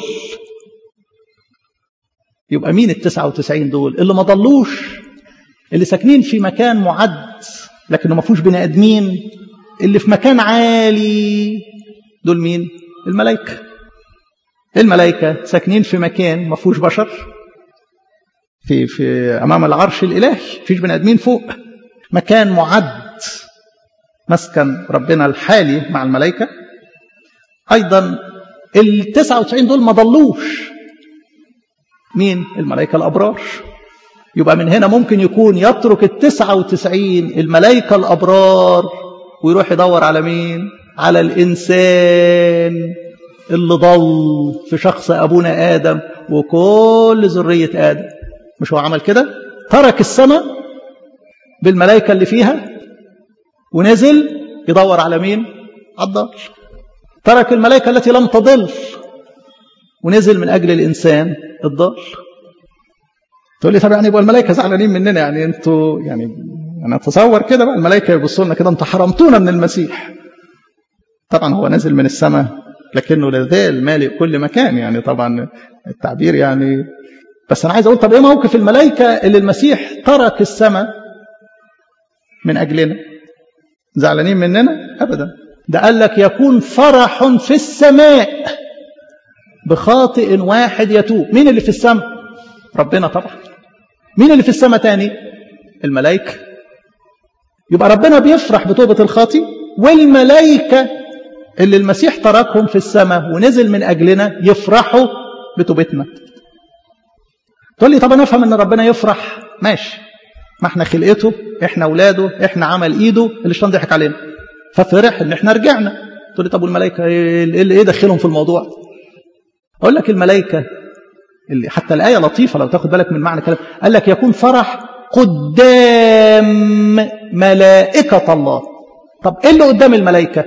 يبقى مين ال 99 دول اللي ما ضلوش اللي ساكنين في مكان معد لكنه ما فيهوش بني ادمين اللي في مكان عالي دول مين الملائكه الملائكه ساكنين في مكان ما فيهوش بشر في في امام العرش الالهي فيش بني ادمين فوق مكان معد مسكن ربنا الحالي مع الملائكه ايضا ال 99 دول ما ضلوش مين الملائكه الابرار يبقى من هنا ممكن يكون يترك التسعة وتسعين الملائكة الأبرار ويروح يدور على مين على الإنسان اللي ضل في شخص أبونا آدم وكل ذرية آدم مش هو عمل كده ترك السماء بالملائكة اللي فيها ونزل يدور على مين على الضال ترك الملائكة التي لم تضل ونزل من أجل الإنسان الضال تقول لي طب يعني يبقى الملائكه زعلانين مننا يعني انتوا يعني انا اتصور كده بقى الملائكه يبصوا لنا كده انتوا حرمتونا من المسيح طبعا هو نازل من السماء لكنه لازال مالئ كل مكان يعني طبعا التعبير يعني بس انا عايز اقول طب ايه موقف الملائكه اللي المسيح ترك السماء من اجلنا زعلانين مننا ابدا ده قال لك يكون فرح في السماء بخاطئ واحد يتوب مين اللي في السماء ربنا طبعا مين اللي في السماء تاني الملائكة يبقى ربنا بيفرح بتوبة الخاطي والملائكة اللي المسيح تركهم في السماء ونزل من أجلنا يفرحوا بتوبتنا تقول لي طب أنا أفهم أن ربنا يفرح ماشي ما احنا خلقته احنا اولاده احنا عمل ايده اللي الشيطان ضحك علينا ففرح ان احنا رجعنا تقول لي طب والملائكه ايه اللي ايه دخلهم في الموضوع اقول لك الملائكه اللي حتى الآية لطيفة لو تاخد بالك من معنى كلام قال لك يكون فرح قدام ملائكة الله طب ايه اللي قدام الملائكة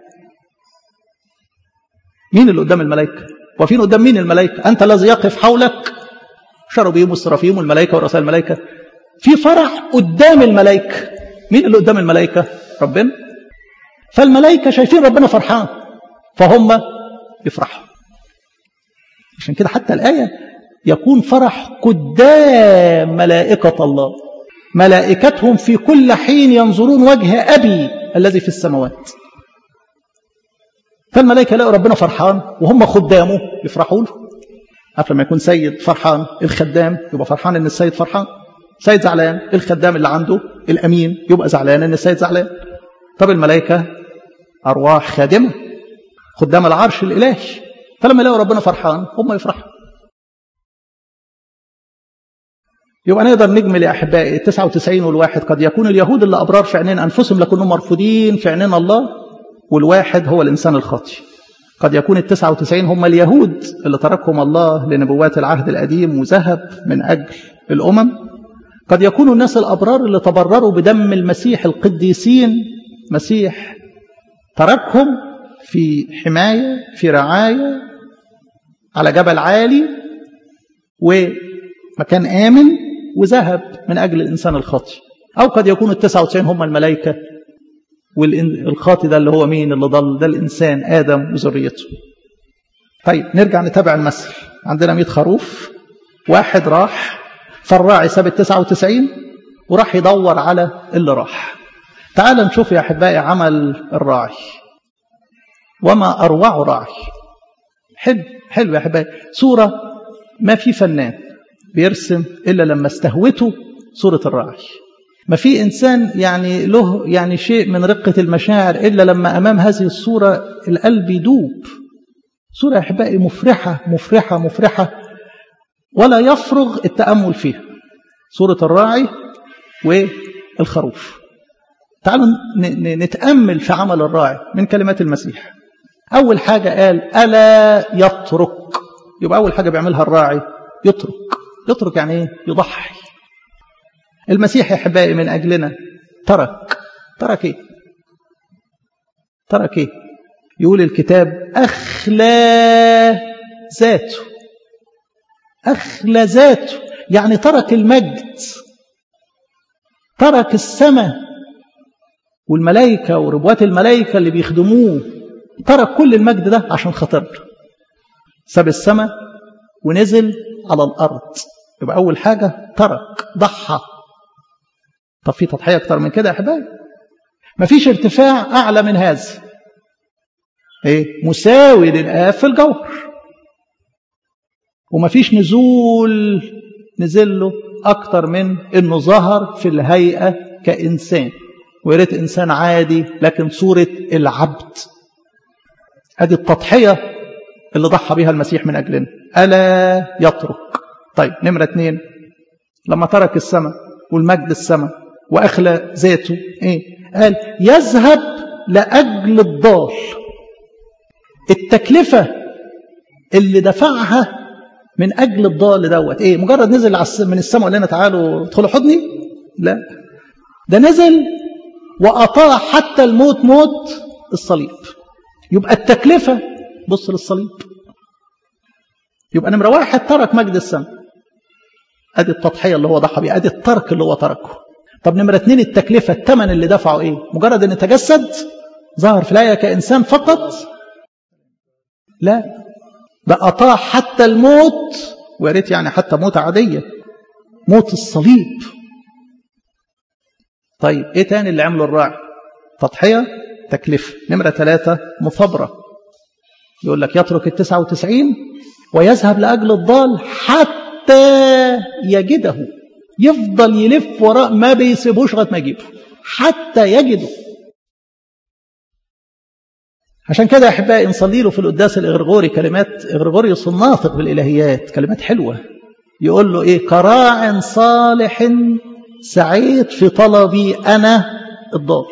مين اللي قدام الملائكة وفين قدام مين الملائكة أنت الذي يقف حولك شربيم والسرافيم والملائكة ورؤساء الملائكة في فرح قدام الملائكة مين اللي قدام الملائكة ربنا فالملائكة شايفين ربنا فرحان فهم يفرحوا عشان كده حتى الآية يكون فرح قدام ملائكة الله ملائكتهم في كل حين ينظرون وجه أبي الذي في السماوات فالملائكة لقوا ربنا فرحان وهم خدامه يفرحوا له عارف لما يكون سيد فرحان الخدام يبقى فرحان ان السيد فرحان سيد زعلان الخدام اللي عنده الامين يبقى زعلان ان السيد زعلان طب الملائكه ارواح خادمه خدام العرش الالهي فلما يلاقوا ربنا فرحان هم يفرحوا يبقى نقدر نجمل يا احبائي 99 والواحد قد يكون اليهود اللي ابرار في عينين انفسهم لكنهم مرفوضين في عينين الله والواحد هو الانسان الخاطئ قد يكون ال 99 هم اليهود اللي تركهم الله لنبوات العهد القديم وذهب من اجل الامم قد يكون الناس الأبرار اللي تبرروا بدم المسيح القديسين مسيح تركهم في حماية في رعاية على جبل عالي ومكان آمن وذهب من أجل الإنسان الخاطئ أو قد يكون التسعة وتسعين هم الملائكة والخاطئ ده اللي هو مين اللي ضل ده الإنسان آدم وذريته طيب نرجع نتابع المثل عندنا 100 خروف واحد راح فالراعي ساب ال 99 وراح يدور على اللي راح تعال نشوف يا أحبائي عمل الراعي وما أروع راعي حلو حلو يا أحبائي صورة ما في فنان بيرسم إلا لما استهوته صورة الراعي ما في إنسان يعني له يعني شيء من رقة المشاعر إلا لما أمام هذه الصورة القلب يدوب صورة يا أحبائي مفرحة مفرحة مفرحة ولا يفرغ التأمل فيها صورة الراعي والخروف تعالوا نتأمل في عمل الراعي من كلمات المسيح أول حاجة قال ألا يترك يبقى أول حاجة بيعملها الراعي يترك يترك يعني إيه يضحي المسيح يا أحبائي من أجلنا ترك ترك إيه ترك إيه يقول الكتاب أخلى ذاته أخلى ذاته يعني ترك المجد ترك السماء والملائكة وربوات الملائكة اللي بيخدموه ترك كل المجد ده عشان خاطرنا ساب السماء ونزل على الأرض يبقى أول حاجة ترك ضحى طب في تضحية أكتر من كده يا أحبائي مفيش ارتفاع أعلى من هذا إيه؟ مساوي للآب في الجوهر ومفيش نزول نزل له أكتر من إنه ظهر في الهيئة كإنسان ويا ريت إنسان عادي لكن صورة العبد أدي التضحية اللي ضحى بها المسيح من أجلنا ألا يترك طيب نمرة اتنين لما ترك السماء والمجد السماء وأخلى ذاته إيه؟ قال يذهب لأجل الضال التكلفة اللي دفعها من أجل الضال دوت إيه مجرد نزل من السماء وقال لنا تعالوا ادخلوا حضني لا ده نزل وأطاع حتى الموت موت الصليب يبقى التكلفة بص للصليب يبقى نمرة واحد ترك مجد السماء ادي التضحية اللي هو ضحى بيه ادي الترك اللي هو تركه طب نمرة اتنين التكلفة الثمن اللي دفعه ايه مجرد ان تجسد ظهر في الآية كإنسان فقط لا ده أطاع حتى الموت ويا ريت يعني حتى موت عادية موت الصليب طيب ايه تاني اللي عمله الراعي تضحية تكلفة نمرة ثلاثة مثابرة يقول لك يترك التسعة وتسعين ويذهب لأجل الضال حتى يجده يفضل يلف وراء ما بيسيبوش لغايه ما يجيبه حتى يجده عشان كده يا احبائي نصلي له في القداس الاغرغوري كلمات اغرغوريوس الناطق بالالهيات كلمات حلوه يقول له ايه كراع صالح سعيت في طلبي انا الضال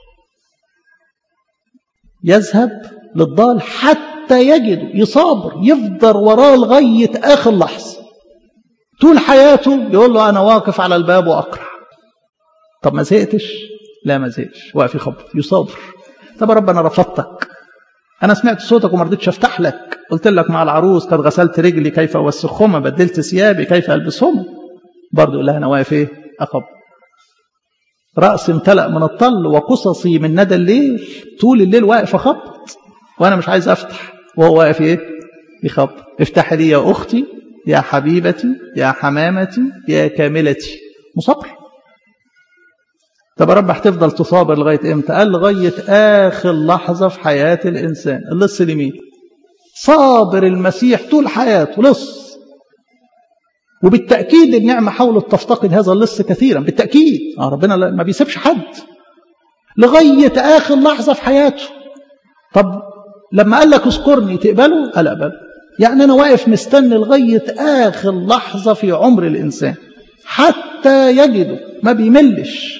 يذهب للضال حتى يجده يصابر يفضل وراه لغايه اخر لحظه طول حياته يقول له انا واقف على الباب واقرع طب ما زهقتش لا ما زهقش واقف يخبط يصابر طب يا رب انا رفضتك انا سمعت صوتك وما رضيتش افتح لك قلت لك مع العروس قد غسلت رجلي كيف اوسخهما بدلت ثيابي كيف البسهما برضه يقول لها انا واقف ايه اخبط رأسي امتلأ من الطل وقصصي من ندى الليل طول الليل واقف اخبط وانا مش عايز افتح وهو واقف ايه يخبط افتحي لي يا اختي يا حبيبتي يا حمامتي يا كاملتي مصبر طب يا رب هتفضل تصابر لغايه امتى؟ قال لغايه اخر لحظه في حياه الانسان اللص اليمين صابر المسيح طول حياته لص وبالتاكيد النعمه حاولت تفتقد هذا اللص كثيرا بالتاكيد آه ربنا ما بيسيبش حد لغايه اخر لحظه في حياته طب لما قال لك اذكرني تقبله؟ قال اقبله يعني أنا واقف مستني لغاية آخر لحظة في عمر الإنسان حتى يجده ما بيملش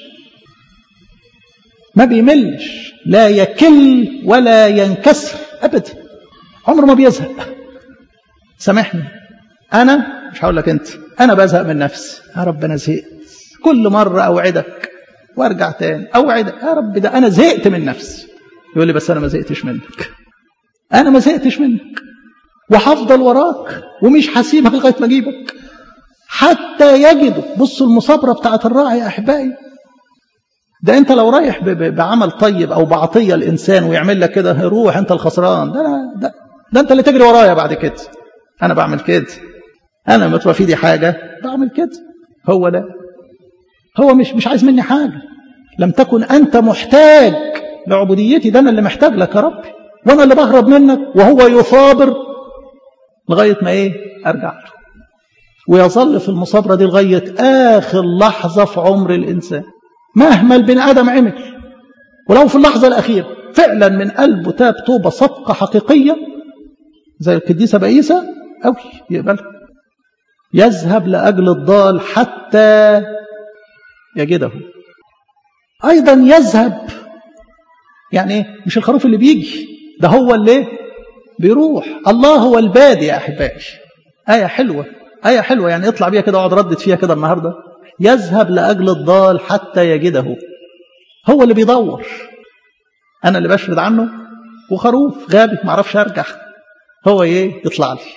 ما بيملش لا يكل ولا ينكسر أبدا عمره ما بيزهق سامحني أنا مش هقول لك أنت أنا بزهق من نفسي يا رب أنا زهقت كل مرة أوعدك وارجع تاني أوعدك يا رب ده أنا زهقت من نفسي يقول لي بس أنا ما زهقتش منك أنا ما زهقتش منك وهفضل وراك ومش هسيبك لغاية ما أجيبك حتى يجدوا بصوا المصابرة بتاعت الراعي يا أحبائي ده أنت لو رايح بعمل طيب أو بعطية الإنسان ويعمل لك كده روح أنت الخسران ده, ده, ده أنت اللي تجري ورايا بعد كده أنا بعمل كده أنا لما تبقى في دي حاجة بعمل كده هو ده هو مش مش عايز مني حاجة لم تكن أنت محتاج لعبوديتي ده أنا اللي محتاج لك يا ربي وأنا اللي بهرب منك وهو يصابر لغاية ما إيه أرجع له ويظل في المصابرة دي لغاية آخر لحظة في عمر الإنسان مهما البني آدم عمل ولو في اللحظة الأخيرة فعلا من قلبه تاب توبة صدقة حقيقية زي القديسة بئيسة أوي يقبلها يذهب لأجل الضال حتى يجده أيضا يذهب يعني مش الخروف اللي بيجي ده هو اللي بيروح الله هو البادي يا أحبائي آية حلوة آية حلوة يعني اطلع بيها كده واقعد ردد فيها كده النهاردة يذهب لأجل الضال حتى يجده هو اللي بيدور أنا اللي بشرد عنه وخروف غابي معرفش أرجع هو إيه يطلع لي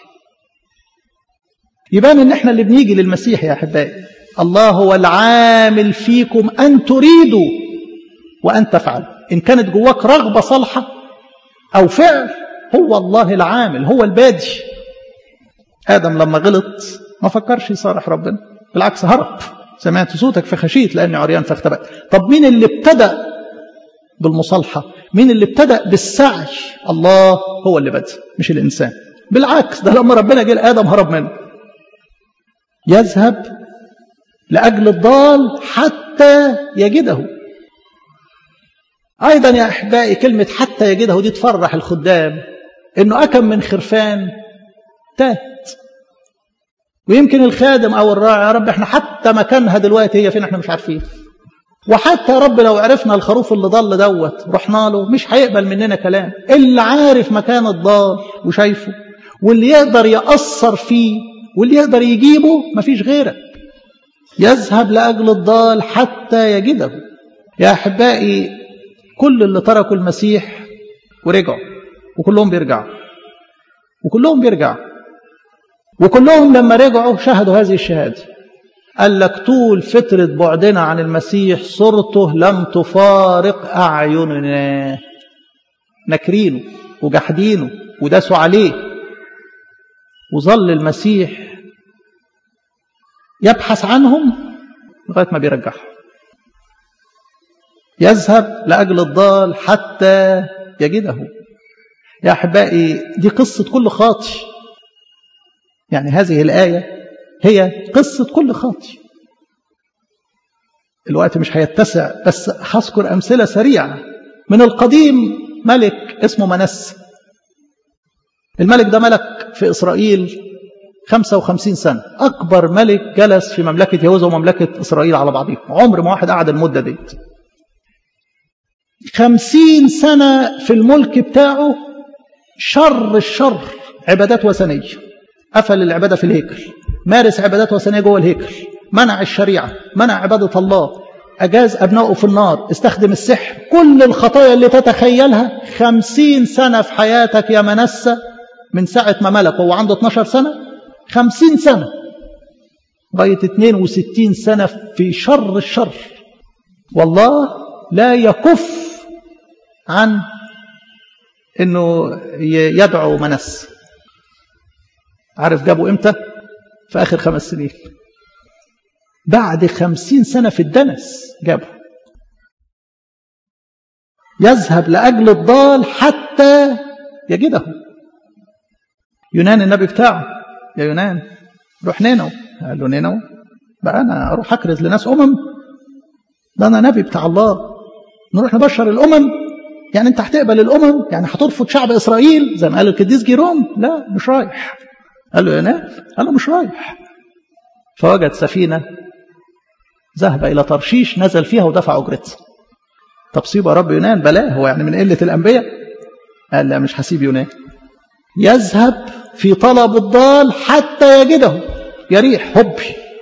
يبان إن إحنا اللي بنيجي للمسيح يا أحبائي الله هو العامل فيكم أن تريدوا وأن تفعلوا إن كانت جواك رغبة صالحة أو فعل هو الله العامل هو البادي آدم لما غلط ما فكرش يصارح ربنا بالعكس هرب سمعت صوتك فخشيت لأني عريان فاختبأت طب مين اللي ابتدأ بالمصالحة مين اللي ابتدأ بالسعي الله هو اللي بدأ مش الإنسان بالعكس ده لما ربنا جه لآدم هرب منه يذهب لأجل الضال حتى يجده أيضا يا أحبائي كلمة حتى يجده دي تفرح الخدام إنه أكم من خرفان تات ويمكن الخادم أو الراعي يا رب إحنا حتى مكانها دلوقتي هي فين إحنا مش عارفين وحتى يا رب لو عرفنا الخروف اللي ضل دوت رحنا له مش هيقبل مننا كلام اللي عارف مكان الضال وشايفه واللي يقدر يأثر فيه واللي يقدر يجيبه مفيش غيرك يذهب لأجل الضال حتى يجده يا أحبائي كل اللي تركوا المسيح ورجعوا وكلهم بيرجعوا وكلهم بيرجعوا وكلهم لما رجعوا شهدوا هذه الشهادة قال لك طول فترة بعدنا عن المسيح صورته لم تفارق أعيننا نكرينه وجحدينه وداسوا عليه وظل المسيح يبحث عنهم لغاية ما بيرجعهم يذهب لأجل الضال حتى يجده يا أحبائي دي قصة كل خاطي يعني هذه الآية هي قصة كل خاطي الوقت مش هيتسع بس هذكر أمثلة سريعة من القديم ملك اسمه منس الملك ده ملك في إسرائيل 55 سنة أكبر ملك جلس في مملكة يهوذا ومملكة إسرائيل على بعضهم عمر ما واحد قعد المدة ديت خمسين سنة في الملك بتاعه شر الشر عبادات وثنية قفل العبادة في الهيكل مارس عبادات وثنية جوه الهيكل منع الشريعة منع عبادة الله أجاز أبنائه في النار استخدم السحر كل الخطايا اللي تتخيلها خمسين سنة في حياتك يا منسة من ساعة ما ملك وهو عنده 12 سنة خمسين سنة لغاية 62 سنة في شر الشر والله لا يكف عن انه يدعو منس عارف جابه امتى في اخر خمس سنين بعد خمسين سنة في الدنس جابه يذهب لأجل الضال حتى يجده يونان النبي بتاعه يا يونان روح نينو قال له نينو بقى أنا أروح أكرز لناس أمم ده أنا نبي بتاع الله نروح نبشر الأمم يعني أنت هتقبل الأمم يعني هترفض شعب إسرائيل زي ما قال القديس جيروم لا مش رايح قال له يونان قال له مش رايح فوجد سفينة ذهب إلى ترشيش نزل فيها ودفع أجرتها طب سيبه يا رب يونان بلاه هو يعني من قلة الأنبياء قال لا مش هسيب يونان يذهب في طلب الضال حتى يجده يريح هبي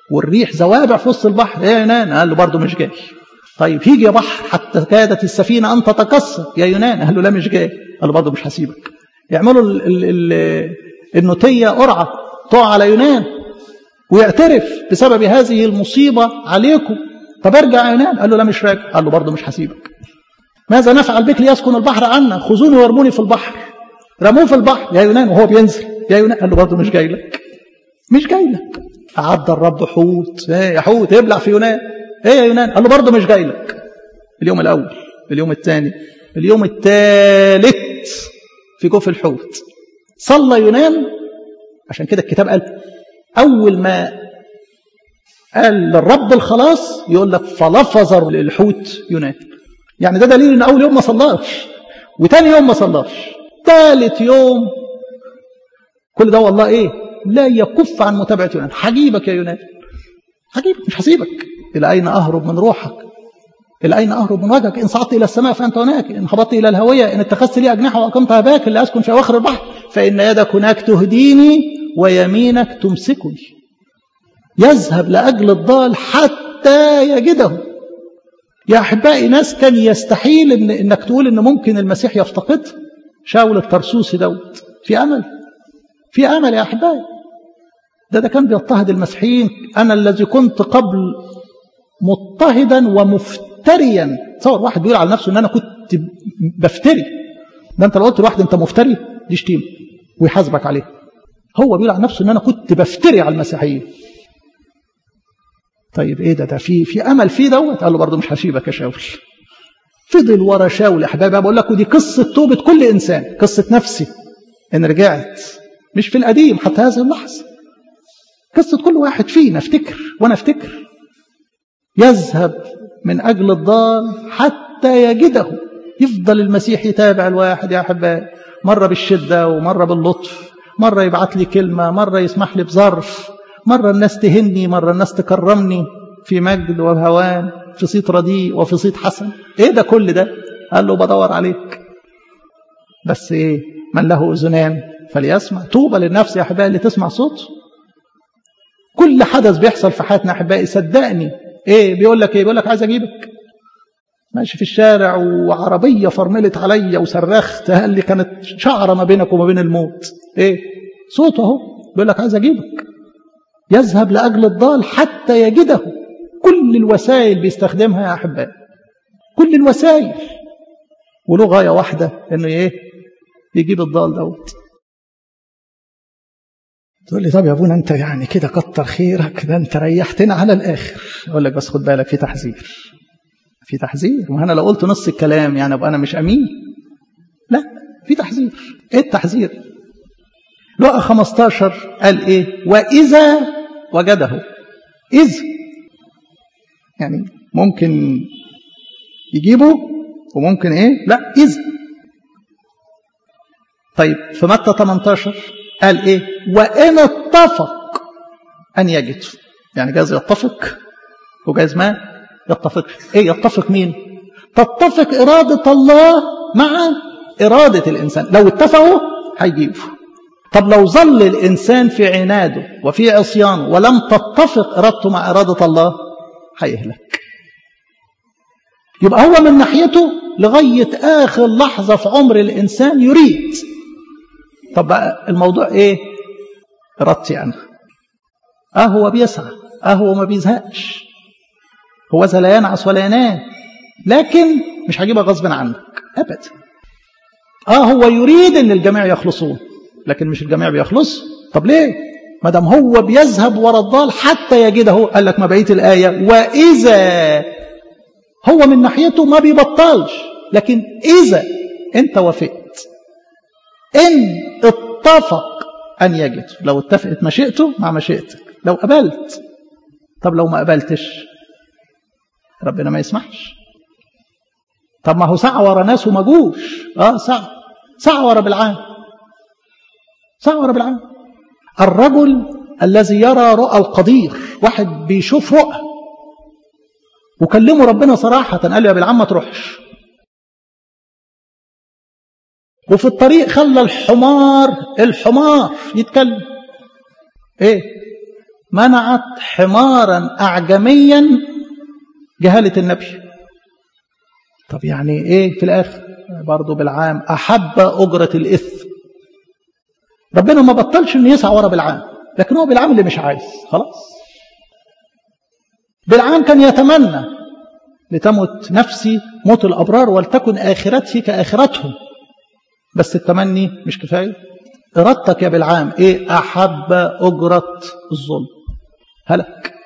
والريح زوابع في وسط البحر ايه يا يونان قال له برضه مش جاي طيب هيجي يا بحر حتى كادت السفينه ان تتكسر يا يونان قال له لا مش جاي قال له برضه مش هسيبك يعملوا ال ال ال النوتيه قرعه تقع على يونان ويعترف بسبب هذه المصيبه عليكم طب ارجع يا يونان قال له لا مش راجع قال له برضه مش هسيبك ماذا نفعل بك ليسكن البحر عنا خذوني وارموني في البحر رموه في البحر يا يونان وهو بينزل يا يونان قال له برضه مش جاي لك مش جاي لك أعد الرب حوت ايه يا حوت ابلع في يونان ايه يا يونان قال له برضه مش جاي لك اليوم الأول اليوم الثاني اليوم الثالث في جوف الحوت صلى يونان عشان كده الكتاب قال أول ما قال للرب الخلاص يقول لك فلفظ الحوت يونان يعني ده دليل ان اول يوم ما صلاش وتاني يوم ما صلاش ثالث يوم كل ده والله ايه لا يكف عن متابعه يونان هجيبك يا يونان هجيبك مش هسيبك الى اين اهرب من روحك الى اين اهرب من وجهك ان صعدت الى السماء فانت هناك ان هبطت الى الهويه ان اتخذت لي اجنحه واقمت هباك اللي اسكن في اواخر البحر فان يدك هناك تهديني ويمينك تمسكني يذهب لاجل الضال حتى يجده يا احبائي ناس كان يستحيل إن انك تقول ان ممكن المسيح يفتقد شاول الترسوسي دوت في امل في امل يا احبائي ده ده كان بيضطهد المسيحيين انا الذي كنت قبل مضطهدا ومفتريا تصور واحد بيقول على نفسه ان انا كنت بفتري ده انت لو قلت لواحد انت مفتري دي شتيمه ويحاسبك عليه هو بيقول على نفسه ان انا كنت بفتري على المسيحيين طيب ايه ده ده في في امل فيه دوت قال له برضه مش هسيبك يا شاول فضل ورا شاول يا احبابي بقول لكم دي قصه توبه كل انسان قصه نفسي ان رجعت مش في القديم حتى هذه اللحظه قصه كل واحد فينا افتكر وانا افتكر يذهب من اجل الضال حتى يجده يفضل المسيح يتابع الواحد يا احبائي مره بالشده ومره باللطف مره يبعت لي كلمه مره يسمح لي بظرف مرة الناس تهني مرة الناس تكرمني في مجد وهوان في صيت رديء وفي صيت حسن ايه ده كل ده قال له بدور عليك بس ايه من له اذنان فليسمع طوبى للنفس يا احبائي اللي تسمع صوته كل حدث بيحصل في حياتنا يا احبائي صدقني ايه بيقول لك ايه بيقول لك عايز اجيبك ماشي في الشارع وعربيه فرملت عليا وصرخت قال لي كانت شعره ما بينك وما بين الموت ايه صوته اهو بيقول لك عايز اجيبك يذهب لأجل الضال حتى يجده كل الوسائل بيستخدمها يا أحبائي كل الوسائل وله غاية واحدة إنه إيه يجيب الضال دوت تقول لي طب يا ابونا انت يعني كده كتر خيرك ده انت ريحتنا على الاخر اقول لك بس خد بالك في تحذير في تحذير ما انا لو قلت نص الكلام يعني ابقى انا مش امين لا في تحذير ايه التحذير لقى 15 قال ايه واذا وجده اذ يعني ممكن يجيبه وممكن ايه لا اذ طيب في متى 18 قال ايه وان اتفق ان يجد يعني جاز يتفق وجاز ما يتفق ايه يتفق مين تتفق اراده الله مع اراده الانسان لو اتفقوا هيجيبوا طب لو ظل الإنسان في عناده وفي عصيانه ولم تتفق إرادته مع إرادة الله هيهلك يبقى هو من ناحيته لغاية آخر لحظة في عمر الإنسان يريد طب بقى الموضوع إيه إرادتي أنا أه هو بيسعى أه هو ما بيزهقش هو ذا لا ينعس ولا ينام لكن مش هجيبها غصب عنك أبدا آه هو يريد أن الجميع يخلصون لكن مش الجميع بيخلص طب ليه ما دام هو بيذهب ورا الضال حتى يجده قال لك ما بقيه الايه واذا هو من ناحيته ما بيبطلش لكن اذا انت وافقت ان اتفق ان يجد لو اتفقت مشيئته مع مشيئتك لو قبلت طب لو ما قبلتش ربنا ما يسمحش طب ما هو سعى ورا ناس وما جوش اه سعى سعى ورا بالعام سعى ورا بالعام الرجل الذي يرى رؤى القدير واحد بيشوف رؤى وكلمه ربنا صراحة قال له يا بالعام ما تروحش وفي الطريق خلى الحمار الحمار يتكلم ايه منعت حمارا أعجميا جهالة النبي طب يعني إيه في الآخر برضه بالعام أحب أجرة الإثم ربنا ما بطلش إنه يسعى ورا بالعام لكن هو بالعام اللي مش عايز خلاص بالعام كان يتمنى لتمت نفسي موت الأبرار ولتكن آخرتي كآخرتهم بس التمني مش كفاية إرادتك يا بالعام إيه أحب أجرة الظلم هلك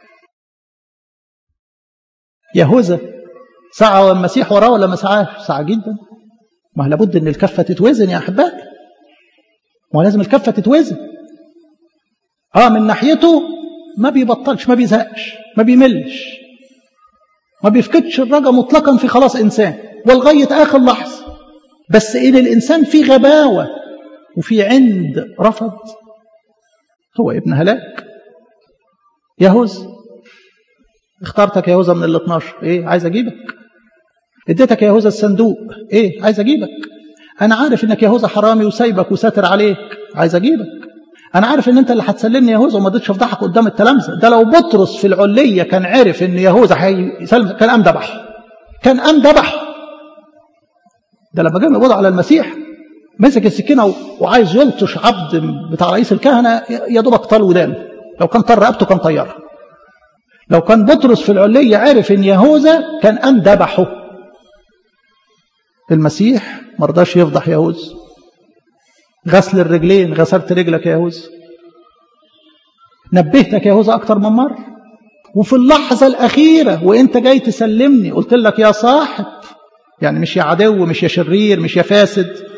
يهوذا سعى والمسيح وراه ولا ما سعاش سعى جدا ما لابد ان الكفه تتوزن يا احبائي ما لازم الكفه تتوزن اه من ناحيته ما بيبطلش ما بيزهقش ما بيملش ما بيفقدش الرجا مطلقا في خلاص انسان ولغايه اخر لحظه بس ان الانسان في غباوه وفي عند رفض هو ابن هلاك يهوذا اخترتك يا يهوذا من ال 12 ايه عايز اجيبك اديتك يا يهوذا الصندوق ايه عايز اجيبك انا عارف انك يهوذا حرامي وسايبك وساتر عليك عايز اجيبك انا عارف ان انت اللي هتسلمني يهوذا وما اديتش افضحك قدام التلامذه ده لو بطرس في العليه كان عرف ان يهوذا هيسلم كان قام ذبحه كان قام ذبحه ده لما جاء يقبض على المسيح مسك السكينه وعايز يلطش عبد بتاع رئيس الكهنه يا دوبك طال ودانه لو كان طار رقبته كان طيرها لو كان بطرس في العليه عرف ان يهوذا كان قام ذبحه المسيح ما رضاش يفضح يهوذا غسل الرجلين غسلت رجلك يا يهوذا نبهتك يا يهوذا اكتر من مره وفي اللحظه الاخيره وانت جاي تسلمني قلت لك يا صاحب يعني مش يا عدو مش يا شرير مش يا فاسد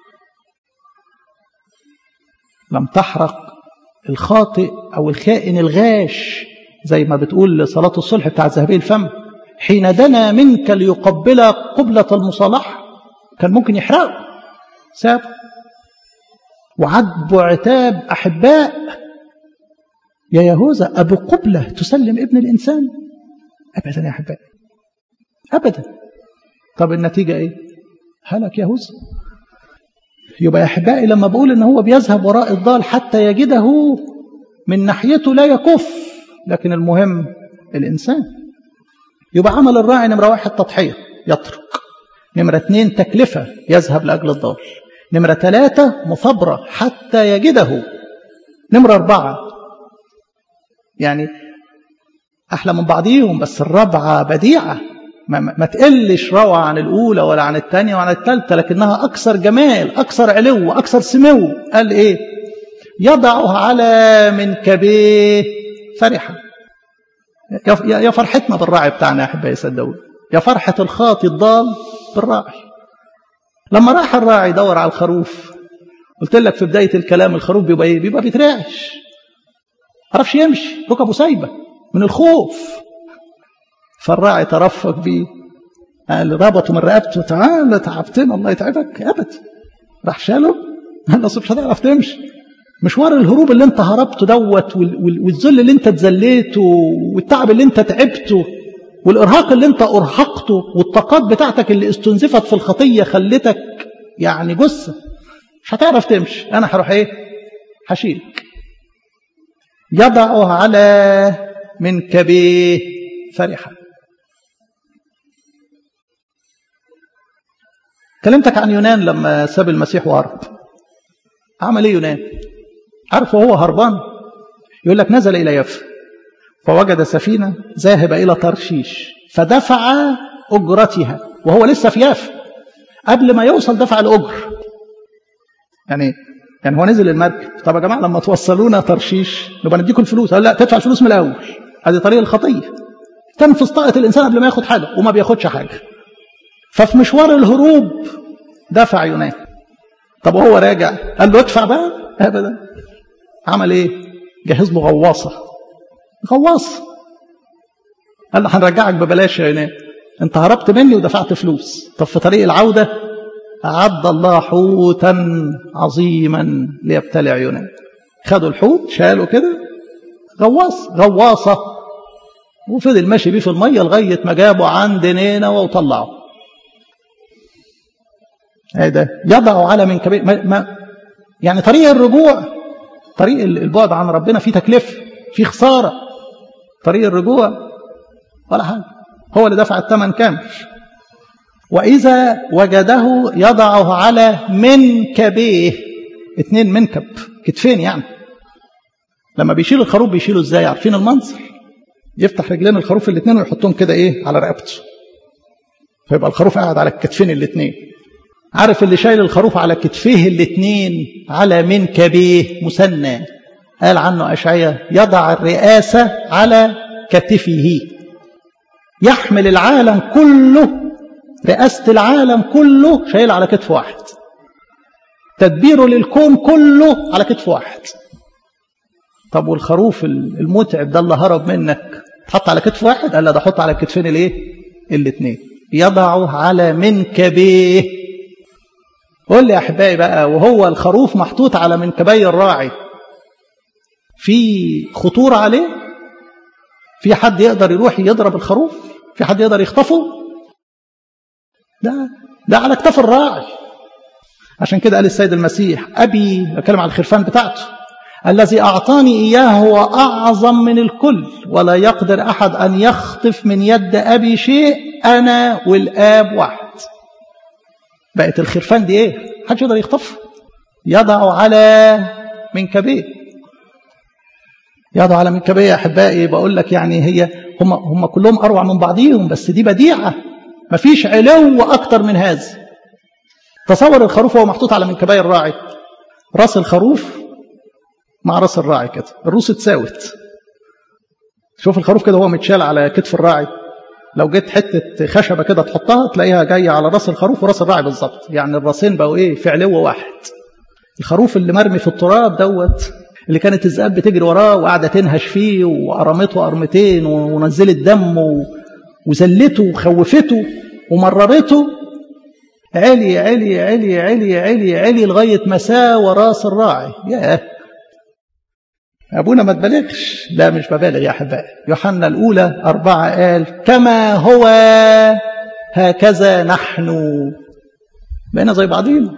لم تحرق الخاطئ او الخائن الغاش زي ما بتقول صلاه الصلح بتاع ذهبي الفم حين دنا منك ليقبل قبلة المصالحة كان ممكن يحرقه ساب وعذب عتاب أحباء يا يهوذا أبو قبلة تسلم ابن الإنسان أبدا يا أحباء أبدا طب النتيجة إيه هلك يهوذا يبقى يا أحبائي لما بقول إن هو بيذهب وراء الضال حتى يجده من ناحيته لا يكف لكن المهم الإنسان يبقى عمل الراعي نمرة واحد تضحية يترك نمرة اثنين تكلفة يذهب لأجل الضال نمرة ثلاثة مثابرة حتى يجده نمرة أربعة يعني أحلى من بعضيهم بس الرابعة بديعة ما, ما تقلش روعة عن الأولى ولا عن الثانية وعن الثالثة لكنها أكثر جمال أكثر علو أكثر سمو قال إيه يضعها على منكبيه فرحا يا فرحتنا بالراعي بتاعنا يا أحبائي صدقوني يا فرحة الخاطي الضال بالراعي لما راح الراعي يدور على الخروف قلت لك في بداية الكلام الخروف بيبقى ايه بيبقى بيترعش عرفش يمشي ركبه سايبة من الخوف فالراعي ترفق بيه قال ربطه من رقبته تعال تعبتنا الله يتعبك ابدا راح شاله قال له مش هتعرف تمشي مشوار الهروب اللي انت هربته دوت والذل اللي انت اتذليته والتعب اللي انت تعبته والارهاق اللي انت ارهقته والطاقات بتاعتك اللي استنزفت في الخطيه خلتك يعني جثه مش هتعرف تمشي انا هروح ايه هشيلك يضعه على منكبيه فرحا كلمتك عن يونان لما ساب المسيح وهرب عمل ايه يونان عارف وهو هربان يقول لك نزل الى يافا فوجد سفينه ذاهبه الى ترشيش فدفع اجرتها وهو لسه في يافا قبل ما يوصل دفع الاجر يعني يعني هو نزل المركب طب يا جماعه لما توصلونا ترشيش نبقى نديكم الفلوس قال لا تدفع الفلوس من الاول هذه طريق الخطيه تنفذ طاقه الانسان قبل ما ياخد حاجه وما بياخدش حاجه ففي مشوار الهروب دفع يونان طب وهو راجع قال له ادفع بقى ابدا عمل ايه جهز له غواصه غواصه قال له هنرجعك ببلاش يا يونان انت هربت مني ودفعت فلوس طب في طريق العوده أعد الله حوتا عظيما ليبتلع يونان خدوا الحوت شالوا كده غواص غواصة وفضل ماشي بيه في المية لغاية ما جابوا عند نينوى وطلعوا هذا يضعوا على من كبير ما ما يعني طريق الرجوع طريق البعد عن ربنا فيه تكلفة في خسارة طريق الرجوع ولا حاجة هو اللي دفع الثمن كامل وإذا وجده يضعه على منكبيه اتنين منكب كتفين يعني لما بيشيل الخروف بيشيله ازاي عارفين المنظر يفتح رجلين الخروف الاثنين ويحطهم كده ايه على رقبته فيبقى الخروف قاعد على الكتفين الاثنين عارف اللي شايل الخروف على كتفيه الاثنين على منكبيه مثنى قال عنه أشعية يضع الرئاسة على كتفه يحمل العالم كله رئاسة العالم كله شايل على كتف واحد تدبيره للكون كله على كتف واحد طب والخروف المتعب ده اللي هرب منك تحط على كتف واحد قال لا ده حط على الكتفين الايه الاثنين يضعه على منكبيه قول لي يا احبائي بقى وهو الخروف محطوط على منكبي الراعي في خطوره عليه في حد يقدر يروح يضرب الخروف في حد يقدر يخطفه ده ده على كتاف الراعي عشان كده قال السيد المسيح ابي بتكلم على الخرفان بتاعته الذي أعطاني إياه هو أعظم من الكل ولا يقدر أحد أن يخطف من يد أبي شيء أنا والآب واحد بقت الخرفان دي إيه حدش يقدر يخطف يضع على منكبيه يضع على منكبيه يا أحبائي بقول لك يعني هي هم, هم كلهم أروع من بعضيهم بس دي بديعة مفيش علو أكتر من هذا تصور الخروف وهو محطوط على منكبي الراعي راس الخروف مع راس الراعي كده الروس اتساوت شوف الخروف كده هو متشال على كتف الراعي لو جيت حتة خشبة كده تحطها تلاقيها جاية على راس الخروف وراس الراعي بالظبط يعني الراسين بقوا ايه في علو واحد الخروف اللي مرمي في التراب دوت اللي كانت الذئاب بتجري وراه وقاعدة تنهش فيه وقرمته قرمتين ونزلت دم وزلته وخوفته ومررته علي علي علي علي علي علي لغاية مساوى راس الراعي ياه أبونا ما تبالغش لا مش ببالغ يا أحبائي يوحنا الأولى أربعة قال كما هو هكذا نحن بقينا زي بعضينا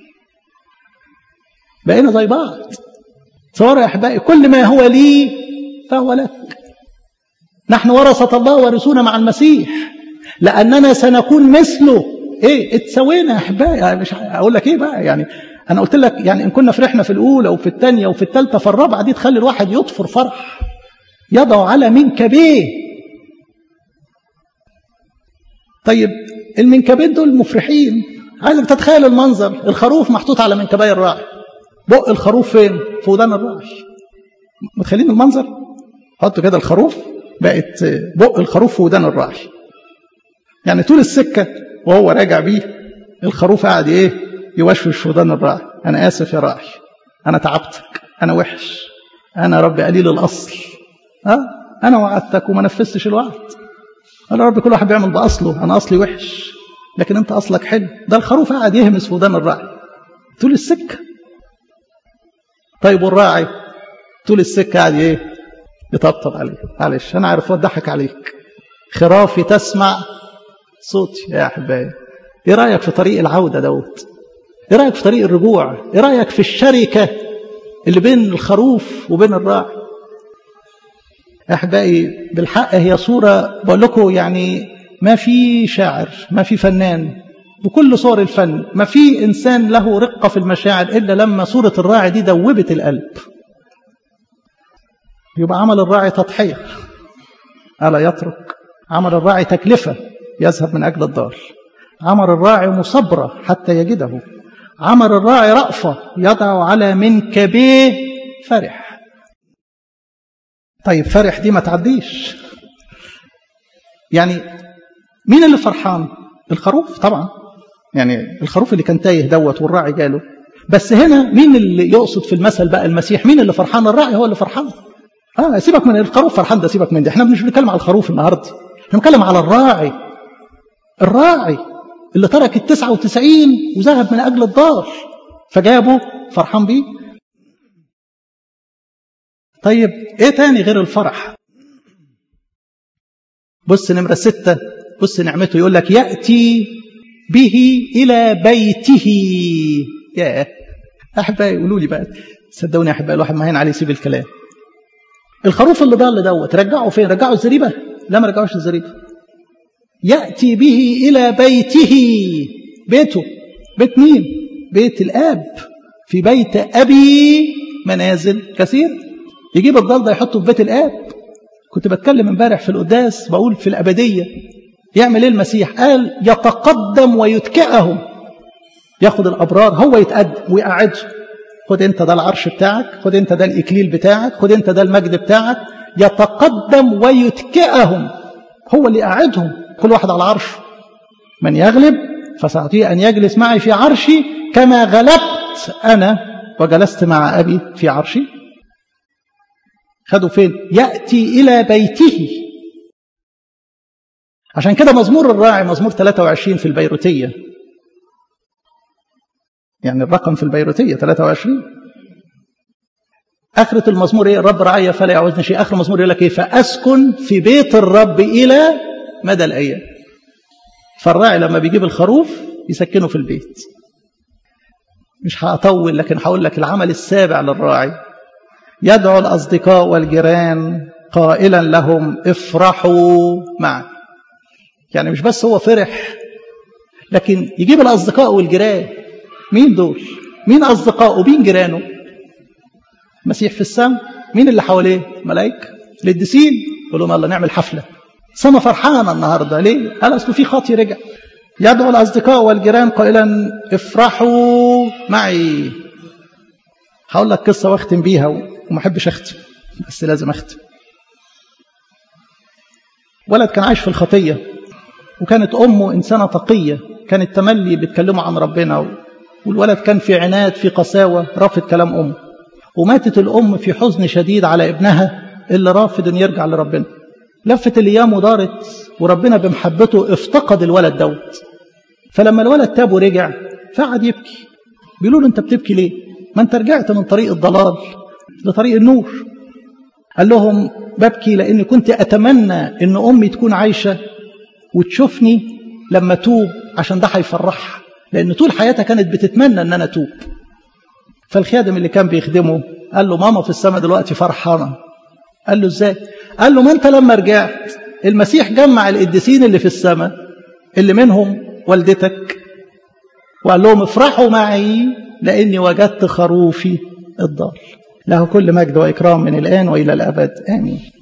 بقينا زي بعض تصوروا يا أحبائي كل ما هو لي فهو لك نحن ورثة الله ورثونا مع المسيح لأننا سنكون مثله ايه اتسوينا يا احبائي مش اقول لك ايه بقى يعني انا قلت لك يعني ان كنا فرحنا في الاولى وفي الثانيه وفي الثالثه فالرابعه دي تخلي الواحد يطفر فرح يضع على منكبيه طيب المنكبين دول مفرحين عايزك تتخيل المنظر الخروف محطوط على منكبي الراعي بق الخروف فين في ودان الراعي متخيلين المنظر حطوا كده الخروف بقت بق الخروف في ودان الراعي يعني طول السكه وهو راجع بيه الخروف قاعد ايه يوشوش في ودان الراعي انا اسف يا راعي انا تعبتك انا وحش انا ربي قليل الاصل ها انا وعدتك وما نفذتش الوعد انا ربي كل واحد بيعمل باصله انا اصلي وحش لكن انت اصلك حلو ده الخروف قاعد يهمس في ودان الراعي طول السكه طيب والراعي طول السكه قاعد ايه يطبطب عليه معلش انا عارف اضحك عليك خرافي تسمع صوتي يا احبائي ايه رايك في طريق العوده دوت ايه رايك في طريق الرجوع ايه رايك في الشركه اللي بين الخروف وبين الراعي احبائي بالحق هي صوره بقول لكم يعني ما في شاعر ما في فنان بكل صور الفن ما في انسان له رقه في المشاعر الا لما صوره الراعي دي دوبت القلب يبقى عمل الراعي تضحيه الا يترك عمل الراعي تكلفه يذهب من أجل الدار عمل الراعي مصبرة حتى يجده عمل الراعي رأفة يضع على منكبيه فرح طيب فرح دي ما تعديش يعني مين اللي فرحان الخروف طبعا يعني الخروف اللي كان تايه دوت والراعي جاله بس هنا مين اللي يقصد في المثل بقى المسيح مين اللي فرحان الراعي هو اللي فرحان اه سيبك من الخروف فرحان ده سيبك من ده احنا مش بنتكلم على الخروف النهارده احنا بنتكلم على الراعي الراعي اللي ترك التسعة وتسعين وذهب من أجل الدار فجابه فرحان بيه طيب ايه تاني غير الفرح بص نمرة ستة بص نعمته يقول لك يأتي به إلى بيته يا أحبائي يقولوا لي بقى صدقوني يا أحبائي الواحد ما هين عليه يسيب الكلام الخروف اللي ضل دوت رجعه فين رجعه الزريبة لا ما رجعوش الزريبة يأتي به إلى بيته بيته بيت مين بيت الآب في بيت أبي منازل كثير يجيب الضال ده يحطه في بيت الآب كنت بتكلم امبارح في القداس بقول في الأبدية يعمل ايه المسيح قال يتقدم ويتكئهم ياخد الأبرار هو يتقدم ويقعدهم خد انت ده العرش بتاعك خد انت ده الإكليل بتاعك خد انت ده المجد بتاعك يتقدم ويتكئهم هو اللي قاعدهم كل واحد على عرشه من يغلب فسأعطيه أن يجلس معي في عرشي كما غلبت أنا وجلست مع أبي في عرشي خدوا فين يأتي إلى بيته عشان كده مزمور الراعي مزمور 23 في البيروتية يعني الرقم في البيروتية 23 آخرة المزمور إيه الرب رعايا فلا يعوزني شيء آخر المزمور يقول لك إيه فأسكن في بيت الرب إلى مدى الأيام فالراعي لما بيجيب الخروف يسكنه في البيت مش هطول لكن هقول لك العمل السابع للراعي يدعو الأصدقاء والجيران قائلا لهم افرحوا معا يعني مش بس هو فرح لكن يجيب الأصدقاء والجيران مين دول مين أصدقائه مين جيرانه مسيح في السماء مين اللي حواليه ملائكة القديسين يقول لهم يلا نعمل حفلة سما فرحانة النهاردة ليه قال أصله في خاطي رجع يدعو الأصدقاء والجيران قائلا افرحوا معي هقول لك قصة واختم بيها وما احبش اختم بس لازم اختم ولد كان عايش في الخطية وكانت أمه إنسانة تقية كانت تملي بتكلمه عن ربنا والولد كان في عناد في قساوة رافض كلام أمه وماتت الأم في حزن شديد على ابنها اللي رافض أن يرجع لربنا لفت الأيام ودارت وربنا بمحبته افتقد الولد دوت فلما الولد تاب ورجع فقعد يبكي بيقولوا له أنت بتبكي ليه ما أنت رجعت من طريق الضلال لطريق النور قال لهم ببكي لأني كنت أتمنى أن أمي تكون عايشة وتشوفني لما توب عشان ده هيفرحها لأن طول حياتها كانت بتتمنى أن أنا أتوب فالخادم اللي كان بيخدمه قال له ماما في السماء دلوقتي فرحانة قال له ازاي قال له ما انت لما رجعت المسيح جمع القديسين اللي في السماء اللي منهم والدتك وقال لهم افرحوا معي لاني وجدت خروفي الضال له كل مجد واكرام من الان والى الابد امين